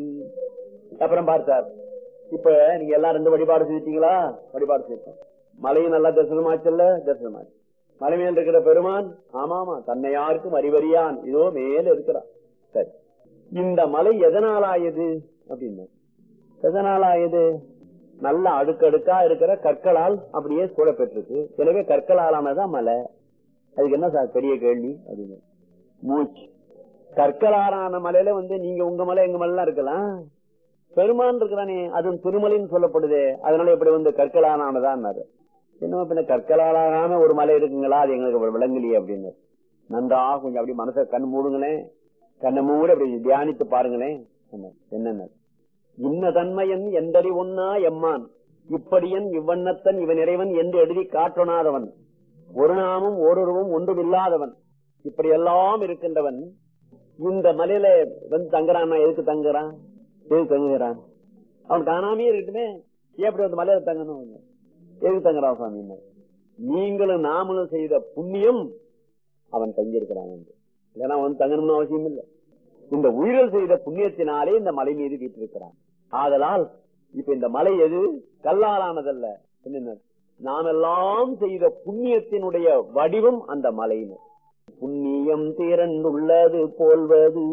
அப்புறம் பார்த்தார் இப்ப நீங்க எல்லாம் ரெண்டு வழிபாடு செஞ்சிட்டீங்களா வழிபாடு செய்யணும் மலையும் நல்லா தரிசனமாச்சல்ல தரிசனமாச்சு மலை மேல் இருக்கிற பெருமான் ஆமாமா தன்னை யாருக்கும் அறிவறியான் இதோ மேல இருக்கிறான் சரி இந்த மலை எதனால் ஆயது அப்படின்னு எதனால் ஆயது நல்ல அடுக்கடுக்கா இருக்கிற கற்களால் அப்படியே சூழப்பெற்றிருக்கு எனவே கற்களாலானதான் மலை அதுக்கு என்ன சார் பெரிய கேள்வி அப்படின்னு மூச்சு கற்களாலான மலையில வந்து நீங்க உங்க மலை எங்க மலை இருக்கலாம் பெருமான் இருக்கிறானே அதுவும் திருமலைன்னு சொல்லப்படுதே அதனால இப்படி வந்து கற்களானதான் என்ன பின்ன கற்களாலான ஒரு மலை இருக்குங்களா அது எங்களுக்கு விளங்கலையே அப்படின்னு நன்றா கொஞ்சம் அப்படி மனசை கண் மூடுங்களேன் கண்ணை மூடி அப்படி தியானித்து பாருங்களேன் என்னென்ன இன்ன தன்மையன் எந்தறி ஒன்னா எம்மான் இப்படியன் இவ்வண்ணத்தன் இவன் இறைவன் என்று எழுதி காட்டொணாதவன் ஒரு நாமும் ஓரொருவும் ஒன்றும் இல்லாதவன் இப்படி எல்லாம் இருக்கின்றவன் இந்த மலையில வந்து தங்குறான் எதுக்கு தங்குறான் எதுக்கு தங்குகிறான் அவன் காணாமே இருக்கட்டுமே ஏன் அப்படி வந்து மலையில தங்கணும் எதுக்கு தங்குறான் சுவாமி நீங்களும் நாமளும் செய்த புண்ணியம் அவன் தங்கியிருக்கிறான் என்று இல்லைன்னா அவன் தங்கணும்னு அவசியம் இல்லை இந்த உயிரில் செய்த புண்ணியத்தினாலே இந்த மலை மீது வீட்டிருக்கிறான் ஆதலால் இப்ப இந்த மலை எது கல்லாலானதல்ல என்ன நாம் எல்லாம் செய்த புண்ணியத்தினுடைய வடிவம் அந்த மலையினர் புண்ணியம் திரண்டுள்ளது போல்வது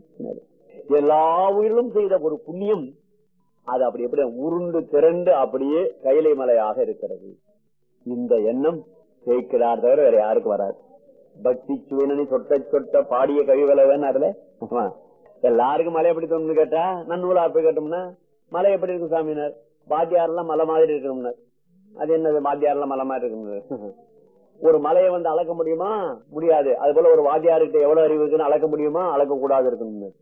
எல்லா உயிரிலும் செய்த ஒரு புண்ணியம் அது அப்படி எப்படி உருண்டு திரண்டு அப்படியே கைலை மலையாக இருக்கிறது இந்த எண்ணம் ஜெயிக்கிறார் தவிர வேற யாருக்கு வராது பக்தி சுவனி சொட்ட சொட்ட பாடிய கவிவலவன் அதுல எல்லாருக்கும் மலை எப்படி தோணுன்னு கேட்டா நன்னூலா போய் கேட்டோம்னா மலை எப்படி இருக்கும் சாமியினர் பாத்தியார் எல்லாம் மலை மாதிரி இருக்கணும்னர் அது என்னது பாத்தியார் எல்லாம் மலை மாதிரி இருக்கணும் ஒரு மலையை வந்து அளக்க முடியுமா முடியாது அது போல ஒரு வாத்தியார்கிட்ட எவ்வளவு அறிவு இருக்குன்னு அளக்க முடியுமா அளக்க கூடாது இருக்கணும்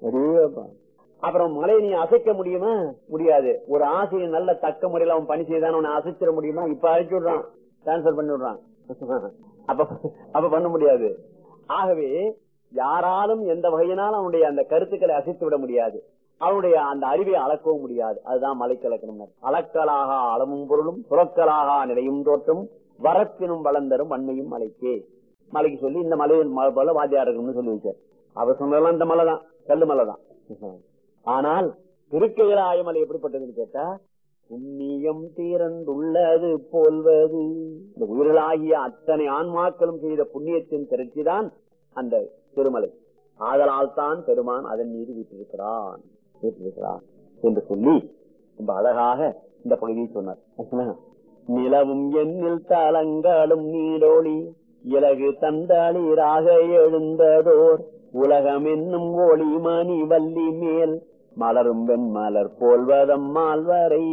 அப்புறம் மலையை நீ அசைக்க முடியுமா முடியாது ஒரு ஆசிரியர் நல்ல தக்க முறையில் அவன் பணி செய்தான் அவனை அசைச்சிட முடியுமா இப்ப அழைச்சு விடுறான் டிரான்ஸ்பர் பண்ணி விடுறான் அப்ப அப்ப பண்ண முடியாது ஆகவே யாராலும் எந்த வகையினாலும் அவனுடைய அந்த கருத்துக்களை அசைத்து விட முடியாது அவனுடைய அந்த அறிவை அளக்கவும் முடியாது அதுதான் மலைக்கலக்கணும் அளக்கலாக அளமும் பொருளும் சுரக்கலாக நிலையும் தோற்றம் வரப்பினும் வளர்ந்தரும் வன்மையும் மலைக்கே மலைக்கு சொல்லி இந்த மலையின் மலை போல வாத்தியார் இருக்கணும்னு சொல்லி வச்சார் அவர் சொன்னதெல்லாம் இந்த மலை தான் கல்லு மலை தான் ஆனால் திருக்கையிலாய மலை எப்படிப்பட்டதுன்னு கேட்டா புண்ணியம் தீரண்டுள்ளது போல்வது இந்த உயிர்களாகிய அத்தனை ஆன்மாக்களும் செய்த புண்ணியத்தின் திரட்சிதான் அந்த திருமலை ஆதலால் தான் பெருமான் அதன் மீது வீட்டிருக்கிறான் வீட்டிருக்கிறான் என்று சொல்லி ரொம்ப அழகாக இந்த பகுதியை சொன்னார் நிலவும் எண்ணில் தலங்களும் நீடோழி இலகு தந்தாளீராக எழுந்ததோர் உலகம் என்னும் ஒளி மணி வள்ளி மேல் மலரும் வெண் மலர் போல்வதம் மால்வரை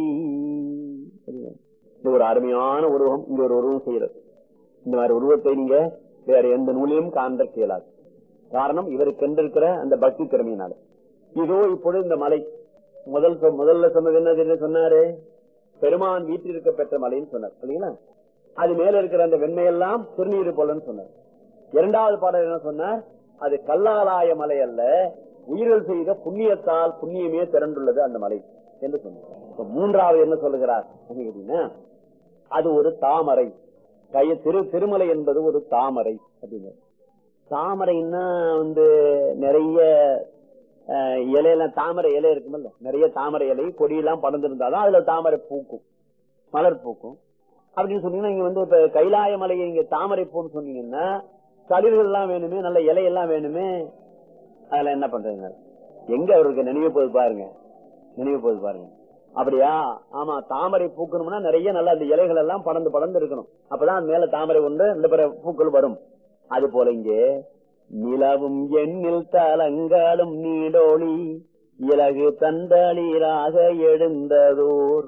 இது ஒரு அருமையான உருவம் இங்க ஒரு உருவம் செய்யறது இந்த மாதிரி உருவத்தை நீங்க வேற எந்த நூலிலும் காண்ற கேளாது காரணம் இவருக்கு கண்டிருக்கிற அந்த பக்தி திறமையினால இதோ இப்பொழுது இந்த மலை முதல் சொ- முதல்ல சொன்னது என்னது என்ன சொன்னாரு பெருமான் வீட்டில் பெற்ற மலைன்னு சொன்னார் இல்லைங்களா அது மேல இருக்கிற அந்த வெண்மையெல்லாம் திருநீர் போலன்னு சொன்னார் இரண்டாவது பாடல் என்ன சொன்னார் அது கல்லாலாய மலை அல்ல உயிர்கள் செய்த புண்ணியத்தால் புண்ணியமே திரண்டுள்ளது அந்த மலை என்று சொன்னார் இப்ப மூன்றாவது என்ன சொல்லுகிறார் அப்படின்னு கேட்டீங்கன்னா, அது ஒரு தாமரை கைய திரு திருமலை என்பது ஒரு தாமரை அப்படின்னு தாமரைன்னா வந்து நிறைய அஹ், இலையெல்லாம் தாமரை இலை இருக்குமல்ல நிறைய தாமரை இலை கொடியெல்லாம் படர்ந்திருந்தாதான் அதுல தாமரை பூக்கும் மலர் பூக்கும் அப்படின்னு சொன்னீங்கன்னா இங்க வந்து இப்ப கைலாய மலையை இங்க தாமரை பூன்னு சொன்னீங்கன்னா தளிர்கள் எல்லாம் வேணுமே நல்ல இலையெல்லாம் வேணுமே அதுல என்ன பண்றீங்க எங்க அவருக்கு நினைவு போகுது பாருங்க நினைவு போகுது பாருங்க அப்படியா ஆமா தாமரை பூக்கணும்னா நிறைய நல்ல அந்த இலைகள் எல்லாம் படர்ந்து படர்ந்து இருக்கணும் அப்பதான் மேல தாமரை ஒன்று இந்த பிற பூக்கள் வரும் அது போல இங்கே நிலவும் எண்ணில் தலங்களும் நீடோழி இலகு தந்தளீராக எழுந்ததோர்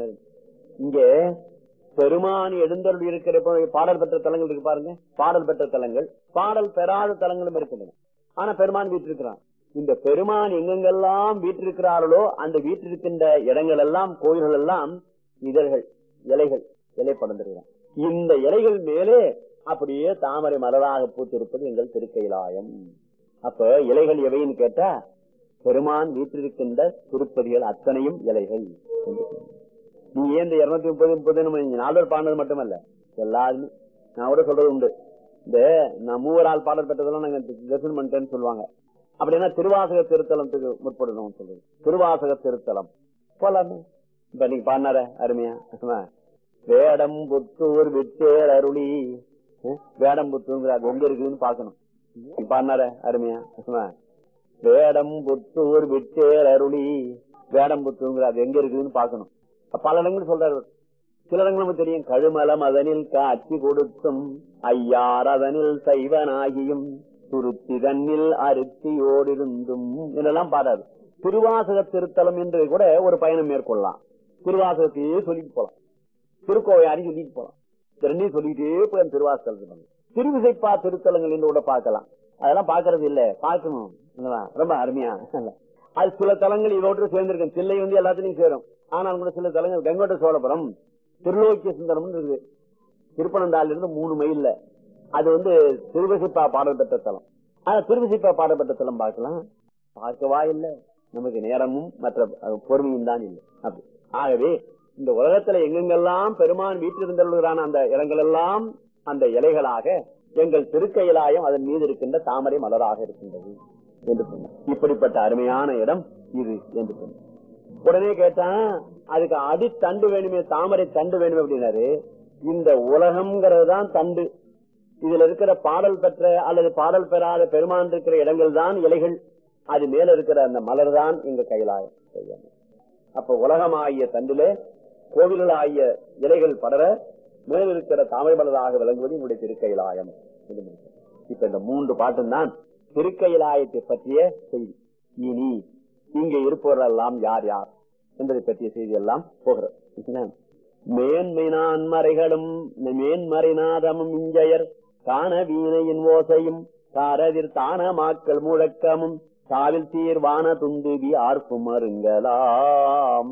இங்கே பெருமான் எழுந்தருள் இருக்கிற இப்போ பாடல் பெற்ற தலங்கள் இருக்கு பாருங்க பாடல் பெற்ற தலங்கள் பாடல் பெறாத தலங்களும் இருக்கின்றன ஆனா பெருமான் வீட்டிருக்கிறான் இந்த பெருமான் எங்கெங்கெல்லாம் வீட்டிருக்கிறார்களோ அந்த வீட்டிருக்கின்ற இடங்கள் எல்லாம் கோயில்கள் எல்லாம் இதழ்கள் இலைகள் இலை படர்ந்திருக்கிறான் இந்த இலைகள் மேலே அப்படியே தாமரை மலராக பூத்திருப்பது எங்கள் திருக்கைலாயம் அப்ப இலைகள் எவைன்னு கேட்டா பெருமான் வீட்டிருக்கின்ற திருப்பதிகள் அத்தனையும் இலைகள் என்று சொன்னார். நீ ஏன் இந்த இருநூத்தி முப்பது முப்பது நம்ம இங்க நால்வர் பாடினது மட்டுமல்ல எல்லாருமே நான் கூட சொல்றது உண்டு இந்த நான் மூவரால் பாடல் பெற்றதெல்லாம் நாங்க தரிசனம் பண்ணிட்டேன்னு சொல்லுவாங்க அப்படின்னா திருவாசக திருத்தலத்துக்கு முற்படணும் சொல்றது திருவாசக திருத்தலம் போலாமே இப்ப நீங்க பாடினார அருமையா ஆமா. வேடம் புத்தூர் விட்டேர் அருளி அஹ், வேடம் புத்தூர் அது எங்க இருக்குதுன்னு பாக்கணும் நீங்க பாடினார அருமையா ஆமா. வேடம் புத்தூர் விட்டேர் அருளி வேடம் புத்தூர் அது எங்க இருக்குதுன்னு பாக்கணும் பல இடங்கள் சொல்றாரு அவர். சில இடங்கள் நமக்கு தெரியும் கழுமலம் அதனில் காட்சி கொடுத்தும் ஐயார் அதனில் சைவனாகியும் துருத்தி தன்னில் அருத்தியோடிருந்தும் என்றெல்லாம் பாடாது திருவாசக திருத்தலம் என்று கூட ஒரு பயணம் மேற்கொள்ளலாம் திருவாசகத்தையே சொல்லிட்டு போலாம் திருக்கோவையாரி சொல்லிட்டு போலாம் இது ரெண்டையும் சொல்லிட்டே போய் அந்த திருவாசகத்துக்கு திருவிசைப்பா திருத்தலங்கள் என்று கூட பார்க்கலாம் அதெல்லாம் பாக்குறது இல்ல பார்க்கணும் இல்லவா? ரொம்ப அருமையா அது சில தலங்கள் இதோடு சேர்ந்திருக்கும் தில்லை வந்து எல்லாத்துலயும் சேரும் ஆனால் கூட சில தலங்கள் கங்கோட்ட சோழபுரம் திருலோக்கிய சுந்தரம் இருக்குது திருப்பனந்தாள் இருந்து மூணு மைல்ல அது வந்து திருவிசைப்பா பாடல் பெற்ற தலம் ஆனா திருவிசைப்பா பாடல் பெற்ற தலம் பார்க்கலாம் பார்க்கவா இல்ல நமக்கு நேரமும் மற்ற அஹ், பொறுமையும் தான் இல்லை அப்படி ஆகவே இந்த உலகத்துல எங்கெங்கெல்லாம் பெருமான் வீட்டிலிருந்துள்ளான அந்த இடங்கள் எல்லாம் அந்த இலைகளாக எங்கள் திருக்கையிலாயம் அதன் மீது இருக்கின்ற தாமரை மலராக இருக்கின்றது என்று சொன்னார் இப்படிப்பட்ட அருமையான இடம் இது என்று சொன்னார் உடனே கேட்டான் அதுக்கு அடித்தண்டு வேணுமே தாமரை தண்டு வேணுமே அப்படின்னாரு இந்த உலகம்ங்கிறது தான் தண்டு இதுல இருக்கிற பாடல் பெற்ற அல்லது பாடல் பெறாத பெருமான் இருக்கிற இடங்கள் தான் இலைகள் அது மேல இருக்கிற அந்த மலர் தான் எங்க கையிலாயம் கையாயம். அப்ப உலகமாகிய தண்டிலே கோவில்கள் ஆகிய இலைகள் படர மேல் இருக்கிற தாமரை மலராக விளங்குவது உங்களுடைய திருக்கையிலாயம் என்று முடித்தார். இப்ப இந்த மூன்று பாட்டும் தான் திருக்கையிலாயத்தை பற்றிய செய்தி இனி இங்க இருப்பவரெல்லாம் யார் யார் என்பதை பற்றிய செய்தி எல்லாம் போகிறது மேன்மை நான் மறைகளும் மேன்மறை நாதமும் இஞ்சயர் காண வீணையின் ஓசையும் காரதிர் தானமாக்கல் முழக்கமும் காவில் தீர்வான துந்துவி ஆர்ப்பும் அருங்கலாம்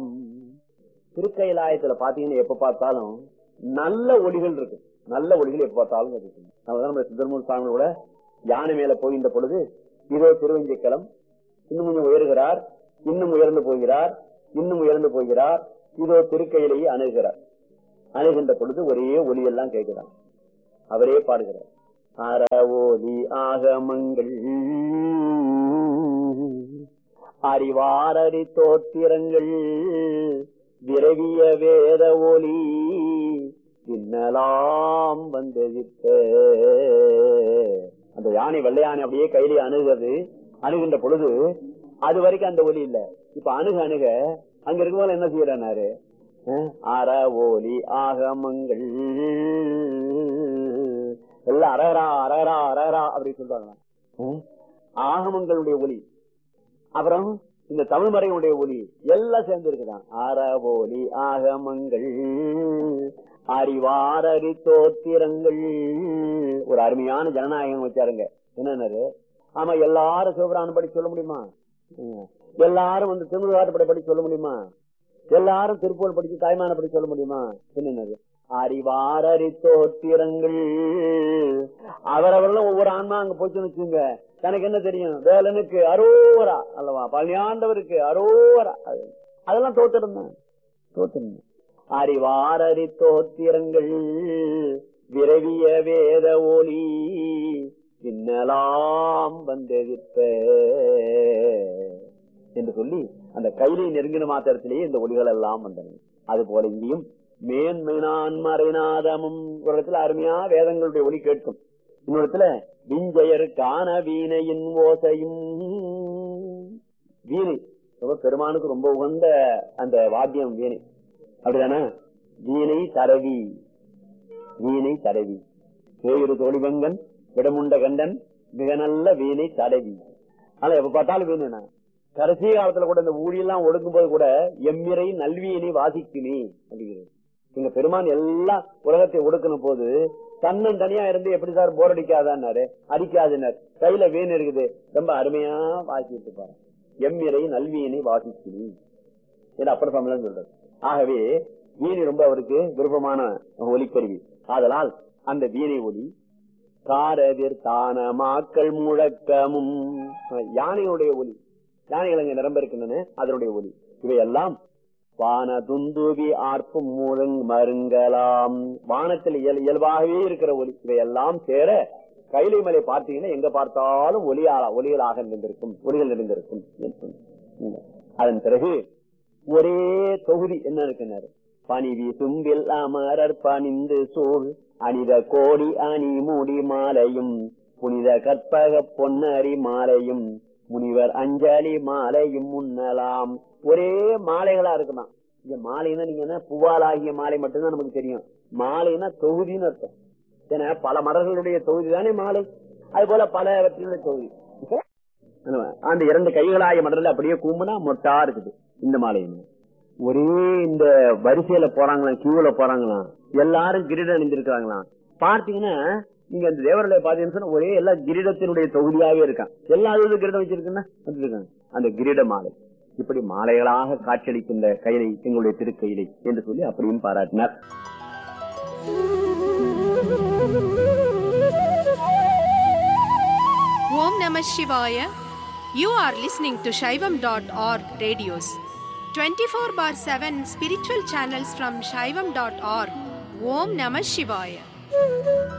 திருக்கைலாயத்துல பாத்தீங்கன்னா எப்ப பார்த்தாலும் நல்ல ஒளிகள் இருக்கு நல்ல ஒளிகள் எப்ப பார்த்தாலும் இருக்கு நம்ம நம்ம சுந்தரமூர் சுவாமி கூட யானை மேல போகின்ற பொழுது இதோ திருவஞ்சிக்கலம் இன்னும் கொஞ்சம் உயர்கிறார் இன்னும் உயர்ந்து போகிறார் இன்னும் உயர்ந்து போகிறார் இதோ திருக்கையிலேயே அணுகிறார் அணுகின்ற பொழுது ஒரே ஒலி எல்லாம் கேட்கிறான் அவரே பாடுகிறார் அறவோலி ஆகமங்கள் அறிவாரறி தோத்திரங்கள் விரவிய வேத ஒலி இன்னலாம் வந்தெதிர்த்த அந்த யானை வெள்ளை யானை அப்படியே கையிலே அணுகிறது அணுகின்ற பொழுது அது வரைக்கும் அந்த ஒலி இல்ல இப்ப அணுக அணுக அங்க இருக்கும்போது என்ன செய்யறாரு அற ஓலி ஆகமங்கள் எல்லாம் அரகரா அரகரா அரகரா அப்படி சொல்றாங்க ம்? ஆகமங்களுடைய ஒலி அப்புறம் இந்த தமிழ்மறையுடைய ஒலி எல்லாம் சேர்ந்து இருக்குதான் அறவோலி ஆகமங்கள் அறிவாரறி தோத்திரங்கள் ஒரு அருமையான ஜனநாயகம் வச்சாருங்க என்னன்னாரு ஆமா எல்லாரும் சிவபுராணம் படி சொல்ல முடியுமா ம். எல்லாரும் வந்து திருமுருகாட்டு படி சொல்ல முடியுமா எல்லாரும் திருப்பூர் படிச்சு தாய்மான படி சொல்ல முடியுமா என்னது அறிவாரறி தோத்திரங்கள் அவரவர்களும் ஒவ்வொரு ஆன்மா அங்க போச்சுன்னு வச்சுங்க தனக்கு என்ன தெரியும் வேலனுக்கு அரோவரா அல்லவா பழனியாண்டவருக்கு அரோவரா அது- அதெல்லாம் தோத்திரம் தான் தோத்திரம் அறிவாரறி தோத்திரங்கள் விரவிய வேத ஒளி இன்னலாம் வந்தெதிர்ப்ப என்று சொல்லி அந்த கையிலை நெருங்கின மாத்திரத்திலேயே இந்த ஒளிகள் எல்லாம் வந்தன அது போல இங்கேயும் மேன்மைனான் மறைநாதமும் ஒரு இடத்துல அருமையா வேதங்களுடைய ஒளி கேட்கும் இன்னொரு இடத்துல விஞ்சயர் காண வீணையின் ஓசையும் வீணை ரொம்ப பெருமானுக்கு ரொம்ப உகந்த அந்த வாத்தியம் வீணை அப்படிதானே வீணை தரவி வீணை தடவி வேயுறு தோழிவங்கன் விடமுண்ட கண்டன் மிக நல்ல வீணை தடவி ஆனா எப்ப பார்த்தாலும் வீணை கடைசி காலத்துல கூட இந்த ஊழியெல்லாம் ஒடுக்கும் போது கூட எம்மிரை நல்வியினை வாசிக்குமே அப்படிங்கிறது எங்க பெருமான் எல்லாம் உலகத்தை ஒடுக்கணும் போது தன்னன் தனியா இருந்து எப்படி சார் போர் அடிக்காதான்னாரு அடிக்காதுனர் கையில வீண் இருக்குது ரொம்ப அருமையா வாசிட்டு பாரு எம்மிரை நல்வியினை வாசிக்குமே இது அப்புறம் தமிழன் சொல்றது ஆகவே வீணை ரொம்ப அவருக்கு விருப்பமான ஒலிக்கருவி ஆதலால் அந்த வீணை ஒலி காரதிர் தான மாக்கள் முழக்கமும் யானையுடைய ஒலி யானைகள் அங்க நிரம்ப இருக்கின்றன அதனுடைய ஒலி இவையெல்லாம் வான துந்துவி ஆர்ப்பும் முழங் மருங்கலாம் வானத்தில் இயல் இயல்பாகவே இருக்கிற ஒலி இவையெல்லாம் சேர கைலை மலை பார்த்தீங்கன்னா எங்க பார்த்தாலும் ஒலியாளா ஒலிகளாக நிறைந்திருக்கும் ஒலிகள் நிறைந்திருக்கும் என்று சொன்னார். அதன் பிறகு ஒரே தொகுதி என்ன இருக்குன்னாரு பனி வீசும்பில் அமரர் பணிந்து சூழ் அனித கோடி அணி மூடி மாலையும் புனித கற்பக பொன்னரி மாலையும் முனிவர் அஞ்சலி மாலையும் முன்னலாம் ஒரே மாலைகளா இருக்குதான் இந்த மாலைன்னா நீங்க என்ன புவாலாகிய மாலை மட்டும்தான் நமக்கு தெரியும் மாலைன்னா தொகுதின்னு அர்த்தம் ஏன்னா பல மலர்களுடைய தொகுதி தானே மாலை அது போல பலவற்றினுடைய தொகுதி என்னவா? அந்த இரண்டு கைகளாய மடல்ல அப்படியே கூம்புனா மொட்டா இருக்குது இந்த மாலையும் ஒரே இந்த வரிசையில போறாங்களாம் கியூல போறாங்களாம் எல்லாரும் கிரீடம் அணிந்திருக்கிறாங்களாம் பார்த்தீங்கன்னா நீங்க அந்த தேவரலை பாத்தீங்கன்னு சொன்னா ஒரே எல்லா கிரீடத்தினுடைய தொகுதியாவே இருக்கான் எல்லா இது கிரீடம் வச்சிருக்குன்னா வச்சிருக்காங்க அந்த கிரீட மாலை இப்படி மாலைகளாக காட்சியளிக்கின்ற கையிலை எங்களுடைய திருக்கையிலை என்று சொல்லி அப்படியும் பாராட்டினார் Om Namah Shivaya. You are listening to Shaivam.org radios. 24 bar 7 spiritual channels from Shaivam.org. Om Namah Shivaya.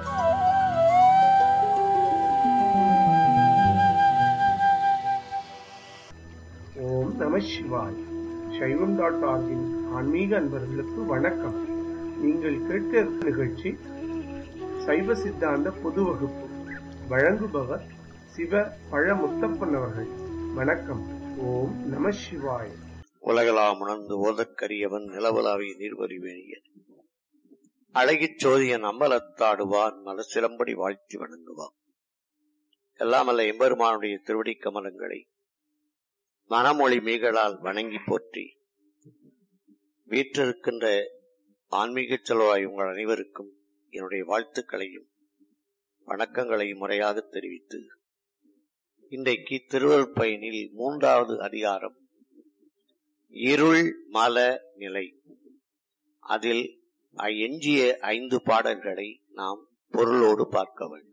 ஓம் நம சிவாய் சைவம் டாட் ஆர்கின் ஆன்மீக அன்பர்களுக்கு வணக்கம் நீங்கள் கேட்க இருக்கும் நிகழ்ச்சி சைவ சித்தாந்த பொது வகுப்பு வழங்குபவர் சிவ பழ முத்தப்பன் அவர்கள் வணக்கம் ஓம் நம சிவாய் உலகலாம் உணர்ந்து ஓதற்கரியவன் நிலவலாவிய நீர்வரிவேணியன் அழகிச் சோதியன் அம்பலத்தாடுவான் மலசிலம்படி வாழ்த்தி வணங்குவான் எல்லாம் அல்ல எம்பெருமானுடைய திருவடி கமலங்களை மனமொழி மீகளால் வணங்கி போற்றி வீற்றிருக்கின்ற ஆன்மீகச் செல்வாய் உங்கள் அனைவருக்கும் என்னுடைய வாழ்த்துக்களையும் வணக்கங்களையும் முறையாக தெரிவித்து இன்றைக்கு திருவருள் பயனில் மூன்றாவது அதிகாரம் இருள் மல நிலை அதில் எஞ்சிய ஐந்து பாடல்களை நாம் பொருளோடு பார்க்க வேண்டும்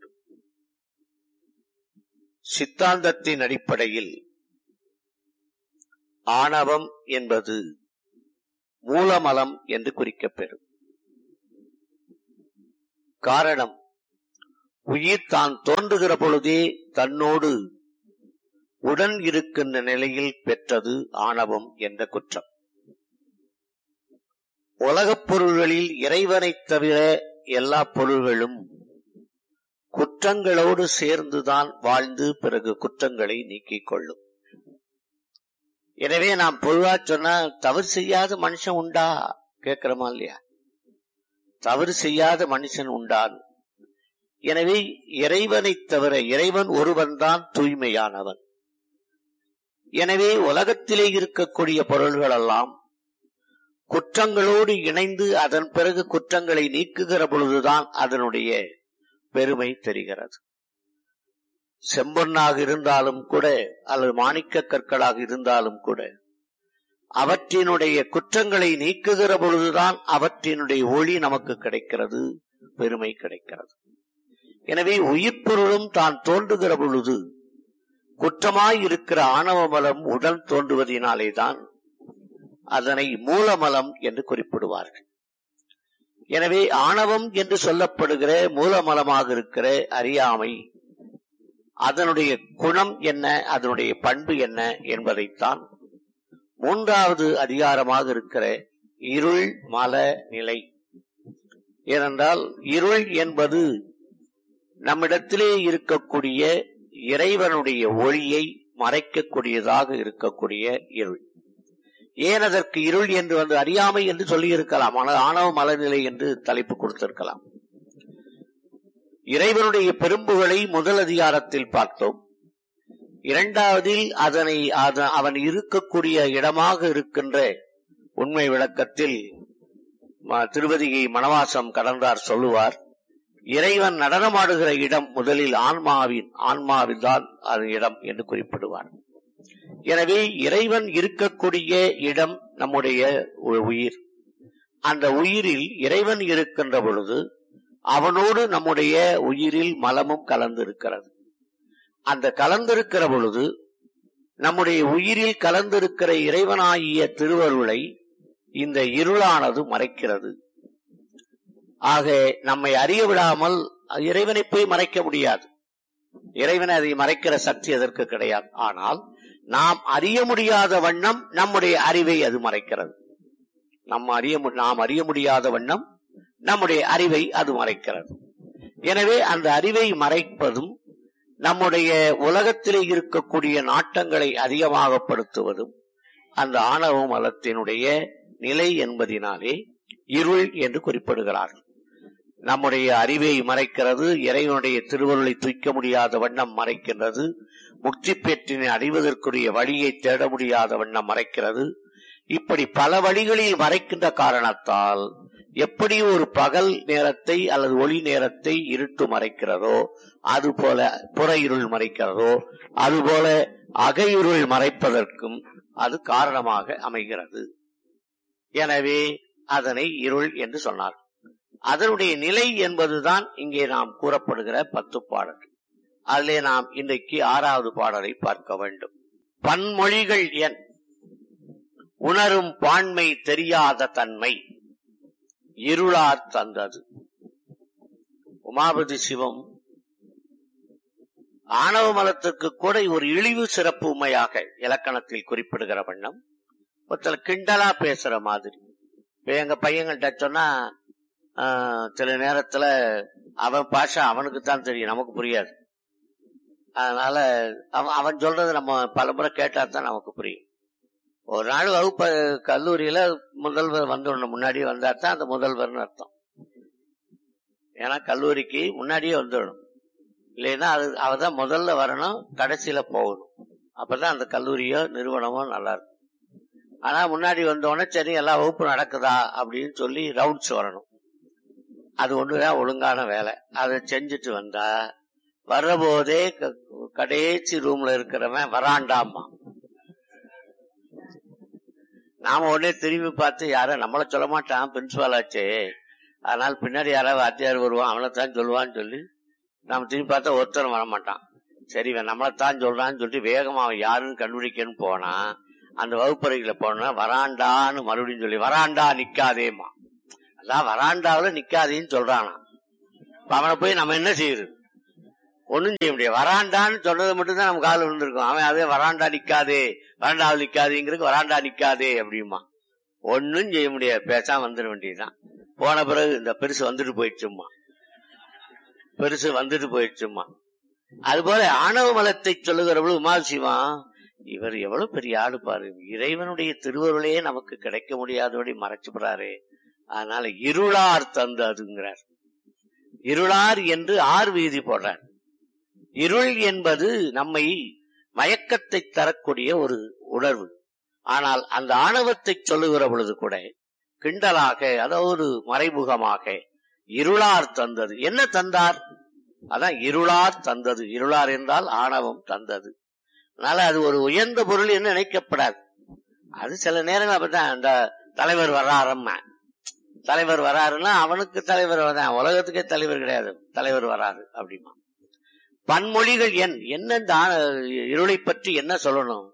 சித்தாந்தத்தின் அடிப்படையில் ஆணவம் என்பது மூலமலம் என்று குறிக்கப்பெறும் காரணம் உயிர் தான் தோன்றுகிற பொழுதே தன்னோடு உடன் இருக்கின்ற நிலையில் பெற்றது ஆணவம் என்ற குற்றம் உலகப் பொருள்களில் இறைவனைத் தவிர எல்லா பொருள்களும் குற்றங்களோடு சேர்ந்துதான் வாழ்ந்து பிறகு குற்றங்களை நீக்கிக் கொள்ளும் எனவே நாம் பொதுவா சொன்னா தவறு செய்யாத மனுஷன் உண்டா கேட்கிறோமா இல்லையா தவறு செய்யாத மனுஷன் உண்டான் எனவே இறைவனைத் தவிர இறைவன் ஒருவன் தான் தூய்மையானவன் எனவே உலகத்திலே இருக்கக்கூடிய பொருள்கள் எல்லாம் குற்றங்களோடு இணைந்து அதன் பிறகு குற்றங்களை நீக்குகிற பொழுதுதான் அதனுடைய பெருமை தெரிகிறது செம்பொன்னாக இருந்தாலும் கூட அல்லது மாணிக்க கற்களாக இருந்தாலும் கூட அவற்றினுடைய குற்றங்களை நீக்குகிற பொழுதுதான் அவற்றினுடைய ஒளி நமக்கு கிடைக்கிறது பெருமை கிடைக்கிறது எனவே உயிர்ப்பொருளும் தான் தோன்றுகிற பொழுது குற்றமாய் இருக்கிற ஆணவ மலம் உடன் தோன்றுவதனாலேதான் அதனை மூலமலம் என்று குறிப்பிடுவார்கள் எனவே ஆணவம் என்று சொல்லப்படுகிற மூலமலமாக இருக்கிற அறியாமை அதனுடைய குணம் என்ன அதனுடைய பண்பு என்ன என்பதைத்தான் மூன்றாவது அதிகாரமாக இருக்கிற இருள் மல நிலை ஏனென்றால் இருள் என்பது நம்மிடத்திலே இருக்கக்கூடிய இறைவனுடைய ஒளியை மறைக்கக்கூடியதாக இருக்கக்கூடிய இருள் ஏன் அதற்கு இருள் என்று வந்து அறியாமை என்று சொல்லி இருக்கலாம் ஆனால் ஆணவ மலநிலை என்று தலைப்பு கொடுத்திருக்கலாம் இறைவனுடைய பெரும்புகளை முதல் அதிகாரத்தில் பார்த்தோம் இரண்டாவதில் அதனை அத- அவன் இருக்கக்கூடிய இடமாக இருக்கின்ற உண்மை விளக்கத்தில் ம- திருவதிகை மணவாசம் கடந்தார் சொல்லுவார் இறைவன் நடனமாடுகிற இடம் முதலில் ஆன்மாவின் ஆன்மாவில் தான் அது இடம் என்று குறிப்பிடுவார் எனவே இறைவன் இருக்கக்கூடிய இடம் நம்முடைய உ- உயிர் அந்த உயிரில் இறைவன் இருக்கின்ற பொழுது அவனோடு நம்முடைய உயிரில் மலமும் கலந்திருக்கிறது அந்த கலந்திருக்கிற பொழுது நம்முடைய உயிரில் கலந்திருக்கிற இறைவனாகிய திருவருளை இந்த இருளானது மறைக்கிறது ஆக நம்மை அறிய விடாமல் இறைவனை போய் மறைக்க முடியாது இறைவனை அதை மறைக்கிற சக்தி அதற்கு கிடையாது ஆனால் நாம் அறிய முடியாத வண்ணம் நம்முடைய அறிவை அது மறைக்கிறது நம்ம அறிய மு- நாம் அறிய முடியாத வண்ணம் நம்முடைய அறிவை அது மறைக்கிறது எனவே அந்த அறிவை மறைப்பதும் நம்முடைய உலகத்திலே இருக்கக்கூடிய நாட்டங்களை அதிகமாகப்படுத்துவதும் அந்த ஆணவ மலத்தினுடைய நிலை என்பதினாலே இருள் என்று குறிப்பிடுகிறார்கள் நம்முடைய அறிவை மறைக்கிறது இறைவனுடைய திருவருளை தூய்க்க முடியாத வண்ணம் மறைக்கின்றது முக்தி பெற்றினை அடைவதற்குரிய வழியை தேட முடியாத வண்ணம் மறைக்கிறது இப்படி பல வழிகளில் மறைக்கின்ற காரணத்தால் எப்படி ஒரு பகல் நேரத்தை அல்லது ஒளி நேரத்தை இருட்டு மறைக்கிறதோ அதுபோல புற இருள் மறைக்கிறதோ அதுபோல அகையிருள் மறைப்பதற்கும் அது காரணமாக அமைகிறது எனவே அதனை இருள் என்று சொன்னார் அதனுடைய நிலை என்பதுதான் இங்கே நாம் கூறப்படுகிற பத்து பாடல் அதிலே நாம் இன்றைக்கு ஆறாவது பாடலை பார்க்க வேண்டும் பன்மொழிகள் என் உணரும் பான்மை தெரியாத தன்மை இருளார் தந்தது உமாபதி சிவம் ஆணவ மலத்துக்கு கூட ஒரு இழிவு சிறப்பு உண்மையாக இலக்கணத்தில் குறிப்பிடுகிற வண்ணம் ஒருத்தர் கிண்டலா பேசுற மாதிரி இப்ப எங்க பையன்கிட்ட சொன்னா ஆஹ், சில நேரத்துல அவன் பாஷை அவனுக்கு தான் தெரியும் நமக்கு புரியாது அதனால அவன் அவன் சொல்றது நம்ம பலமுறை கேட்டா தான் நமக்கு புரியும் ஒரு நாள் வகுப்பு கல்லூரியில முதல்வர் வந்துடணும் முன்னாடியே வந்தா தான் அந்த முதல்வர்னு அர்த்தம் ஏன்னா கல்லூரிக்கு முன்னாடியே வந்துடணும் இல்லைன்னா அது அவதான் முதல்ல வரணும் கடைசியில போகணும் அப்பதான் அந்த கல்லூரியோ நிறுவனமோ நல்லா இருக்கும் ஆனா முன்னாடி வந்தோடனே சரி எல்லா வகுப்பு நடக்குதா அப்படின்னு சொல்லி ரவுண்ட்ஸ் வரணும் அது ஒண்ணுதான் ஒழுங்கான வேலை அதை செஞ்சுட்டு வந்தா வர்ற போதே க- கடைசி ரூம்ல இருக்கிறவன் வராண்டாமா நாம உடனே திரும்பி பார்த்து யாரும் நம்மள சொல்ல மாட்டான் பிரின்சிபால் ஆச்சே அதனால பின்னாடி யாராவது வாத்தியார் வருவான் அவனை தான் சொல்லுவான்னு சொல்லி நாம திரும்பி பார்த்தா ஒருத்தரும் வர மாட்டான் சரி இவன் நம்மளை தான் சொல்றான்னு சொல்லிட்டு வேகமா அவன் யாருன்னு கண்டுபிடிக்கன்னு போனா அந்த வகுப்பறைகளை போனா வராண்டான்னு மறுபடியும் சொல்லி வராண்டா நிக்காதேமா அதான் வராண்டாவுல நிக்காதேன்னு சொல்றானா இப்ப அவனை போய் நம்ம என்ன செய்யுது ஒண்ணும் செய்ய முடியாது வராண்டான்னு சொன்னது மட்டும்தான் நம்ம காலில் விழுந்திருக்கும் அவன் அதே வராண்டா நிக்காதே வராண்டாவில் நிக்காதேங்கிறதுக்கு வராண்டா நிக்காதே அப்படிமா ஒன்னும் செய்ய முடியாது பேசாம வந்துட வேண்டியதுதான் போன பிறகு இந்த பெருசு வந்துட்டு போயிடுச்சும்மா பெருசு வந்துட்டு போயிடுச்சும்மா அதுபோல ஆணவ மலத்தை சொல்லுகிறவள் உமாசிவா இவர் எவ்வளவு பெரிய ஆளு பாரு இறைவனுடைய திருவருளையே நமக்கு கிடைக்க முடியாதபடி மறைச்சுப்படுறாரு அதனால இருளார் தந்ததுங்கிறார் இருளார் என்று ஆறு வீதி போடுறார் இருள் என்பது நம்மை மயக்கத்தை தரக்கூடிய ஒரு உணர்வு ஆனால் அந்த ஆணவத்தை சொல்லுகிற பொழுது கூட கிண்டலாக அதாவது மறைமுகமாக இருளார் தந்தது என்ன தந்தார் அதான் இருளார் தந்தது இருளார் என்றால் ஆணவம் தந்தது அதனால அது ஒரு உயர்ந்த பொருள் என்று நினைக்கப்படாது அது சில நேரங்கள் அப்படித்தான் அந்த தலைவர் வர்றாரம்மா தலைவர் வராருன்னா அவனுக்கு தலைவர் தான் உலகத்துக்கே தலைவர் கிடையாது தலைவர் வராரு அப்படிமா பன்மொழிகள் என் என்ன இந்த ஆ- இருளை பற்றி என்ன சொல்லணும்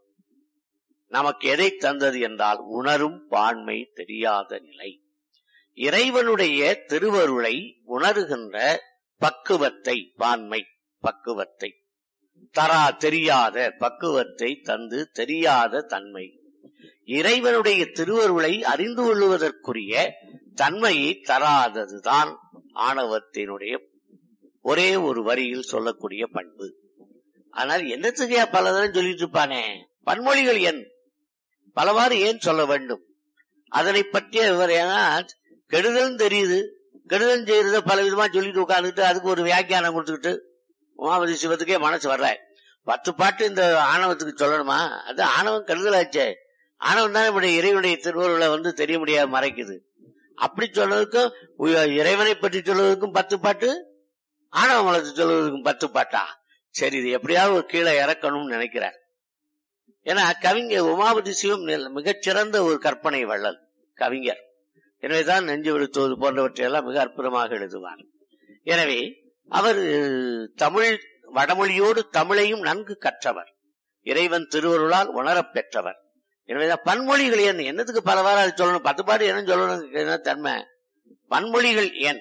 நமக்கு எதை தந்தது என்றால் உணரும் பான்மை தெரியாத நிலை இறைவனுடைய திருவருளை உணர்கின்ற பக்குவத்தை பான்மை பக்குவத்தை தரா தெரியாத பக்குவத்தை தந்து தெரியாத தன்மை இறைவனுடைய திருவருளை அறிந்து கொள்வதற்குரிய தன்மையை தராததுதான் ஆணவத்தினுடைய ஒரே ஒரு வரியில் சொல்லக்கூடிய பண்பு ஆனால் என்னத்துக்கு பல தரம் சொல்லிட்டு இருப்பானே பன்மொழிகள் என் பலவாறு ஏன் சொல்ல வேண்டும் அதனை பற்றிய விவரம் கெடுதல் தெரியுது கெடுதல் செய்யறத பல விதமா சொல்லிட்டு உட்கார்ந்துட்டு அதுக்கு ஒரு வியாக்கியானம் கொடுத்துக்கிட்டு உமாபதி சிவத்துக்கே மனசு வரல பத்து பாட்டு இந்த ஆணவத்துக்கு சொல்லணுமா அது ஆணவம் கெடுதலாச்சே ஆணவம் தான் இப்படி இறைவனுடைய திருவருளை வந்து தெரிய முடியாம மறைக்குது அப்படி சொல்றதுக்கும் உய- இறைவனை பற்றி சொல்வதற்கும் பத்து பாட்டு ஆணவ மலத்தை சொல்வதற்கும் பத்து பாட்டா சரி இது எப்படியாவது ஒரு கீழே இறக்கணும்னு நினைக்கிறார் ஏன்னா கவிஞர் உமாபதி சிவம் நெல்- மிகச்சிறந்த ஒரு கற்பனை வள்ளல் கவிஞர் எனவேதான் நெஞ்சு விழுத்துவது போன்றவற்றையெல்லாம் மிக அற்புதமாக எழுதுவார் எனவே அவர் தமிழ் வடமொழியோடு தமிழையும் நன்கு கற்றவர் இறைவன் திருவருளால் உணரப் பெற்றவர் எனவேதான் பன்மொழிகள் என் என்னத்துக்கு பலவாறு அது சொல்லணும் பத்து பாட்டு என்ன சொல்லணும் என்ன தன்மை பன்மொழிகள் என்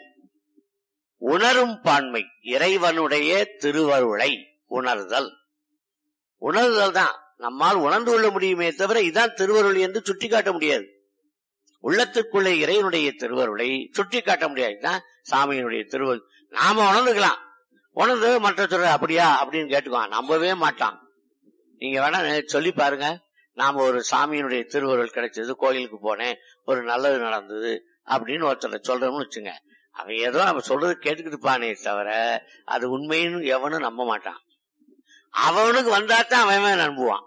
உணரும் பான்மை இறைவனுடைய திருவருளை உணர்தல் உணர்தல் தான் நம்மால் உணர்ந்து கொள்ள முடியுமே தவிர இதான் திருவருள் என்று சுட்டிக்காட்ட முடியாது உள்ளத்திற்குள்ளே இறைவனுடைய திருவருளை சுட்டிக்காட்ட முடியாது இதுதான் சாமியினுடைய திருவருள் நாம உணர்ந்துக்கலாம் உணர்ந்து மற்ற சொல்ற அப்படியா அப்படின்னு கேட்டுக்குவான் நம்பவே மாட்டான் நீங்க வேணா சொல்லி பாருங்க நாம ஒரு சாமியினுடைய திருவருள் கிடைச்சது கோயிலுக்கு போனேன் ஒரு நல்லது நடந்தது அப்படின்னு ஒருத்தர் சொல்றோம்னு வச்சுங்க அவன் ஏதோ நம்ம சொல்றது கேட்டுக்கிட்டு இருப்பானே தவிர அது உண்மைன்னு எவனும் நம்ப மாட்டான் அவனுக்கு வந்தாத்தான் அவன் அவன் நம்புவான்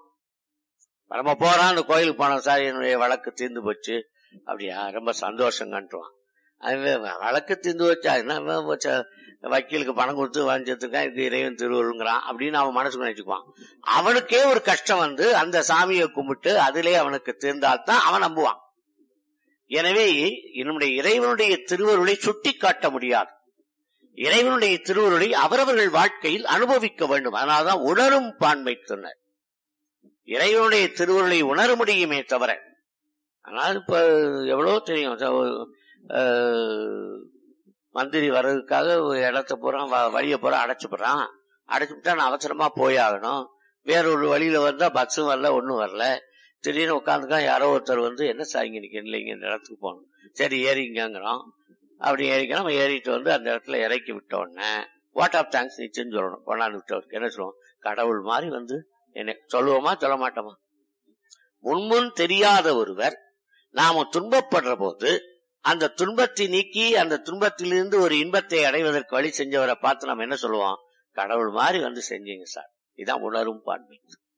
நம்ம போறான் அந்த கோயிலுக்கு போனோம் சார் என்னுடைய வழக்கு தீர்ந்து போச்சு அப்படியா ரொம்ப சந்தோஷம் கண்டுவான் அது வழக்கு தீர்ந்து வச்சா என்ன அவன் வச்ச வக்கீலுக்கு பணம் கொடுத்து வாங்கிச்சிருக்கான் இது இறைவன் திருவள்ளுங்கிறான் அப்படின்னு அவன் மனசுக்கு நினைச்சுக்குவான் அவனுக்கே ஒரு கஷ்டம் வந்து அந்த சாமியை கும்பிட்டு அதிலே அவனுக்கு தீர்ந்தால்தான் அவன் நம்புவான் எனவே என்னுடைய இறைவனுடைய திருவருளை சுட்டி காட்ட முடியாது இறைவனுடைய திருவருளை அவரவர்கள் வாழ்க்கையில் அனுபவிக்க வேண்டும் அதனால்தான் உணரும் பான்மை சொன்னார் இறைவனுடைய திருவருளை உணர முடியுமே தவிர ஆனால் இப்ப எவ்வளவு தெரியும் அஹ், மந்திரி வர்றதுக்காக ஒரு இடத்த பூரா வ- வழிய பூரா அடைச்சுப்படுறான் அடைச்சுட்டா நான் அவசரமா போயாகணும் வேற ஒரு வழியில வந்தா பஸ்ஸும் வரல ஒண்ணும் வரல திடீர்னு உட்காந்துக்கா யாரோ ஒருத்தர் வந்து என்ன சார் இங்க நிக்க இல்லைங்க இந்த இடத்துக்கு போகணும் சரி ஏறிங்கிறோம் அப்படி ஏறிக்க நம்ம ஏறிட்டு வந்து அந்த இடத்துல இறக்கி விட்ட உடனே வாட் ஆஃப் தேங்க்ஸ் நிச்சயம் சொல்லணும் கொண்டாந்து விட்டவருக்கு என்ன சொல்லுவோம் கடவுள் மாதிரி வந்து என்ன சொல்லுவோமா சொல்ல மாட்டோமா முன்முன் தெரியாத ஒருவர் நாம துன்பப்படுற போது அந்த துன்பத்தை நீக்கி அந்த துன்பத்திலிருந்து ஒரு இன்பத்தை அடைவதற்கு வழி செஞ்சவரை பார்த்து நம்ம என்ன சொல்லுவோம் கடவுள் மாதிரி வந்து செஞ்சீங்க சார் இதான் உணரும் பான்மை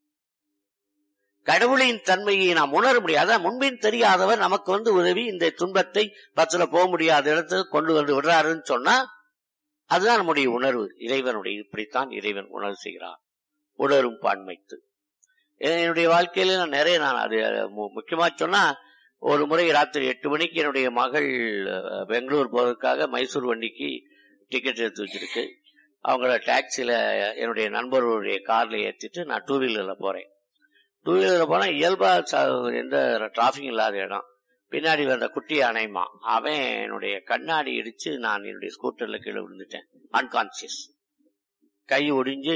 கடவுளின் தன்மையை நாம் உணர முடியாது அதான் முன்பின் தெரியாதவர் நமக்கு வந்து உதவி இந்த துன்பத்தை பஸ்ல போக முடியாத இடத்துக்கு கொண்டு வந்து விடுறாருன்னு சொன்னா அதுதான் நம்முடைய உணர்வு இறைவனுடைய இப்படித்தான் இறைவன் உணர்வு செய்கிறார் உணரும் பான்மைத்து என்னுடைய வாழ்க்கையில நான் நிறைய நான் அது மு- முக்கியமா சொன்னா ஒரு முறை ராத்திரி எட்டு மணிக்கு என்னுடைய மகள் அஹ், பெங்களூர் போறதுக்காக மைசூர் வண்டிக்கு டிக்கெட் எடுத்து வச்சிருக்கு அவங்கள டாக்ஸில என்னுடைய நண்பர்களுடைய கார்ல ஏத்திட்டு நான் டூ வீலர்ல போறேன் டூ வீலர்ல போனா இயல்பா ச- எந்த டிராபிக் இல்லாத இடம் பின்னாடி வந்த குட்டி அணைமா அவன் என்னுடைய கண்ணாடி இடிச்சு நான் என்னுடைய ஸ்கூட்டர்ல கீழே விழுந்துட்டேன் அன்கான்சியஸ் கை ஒடிஞ்சு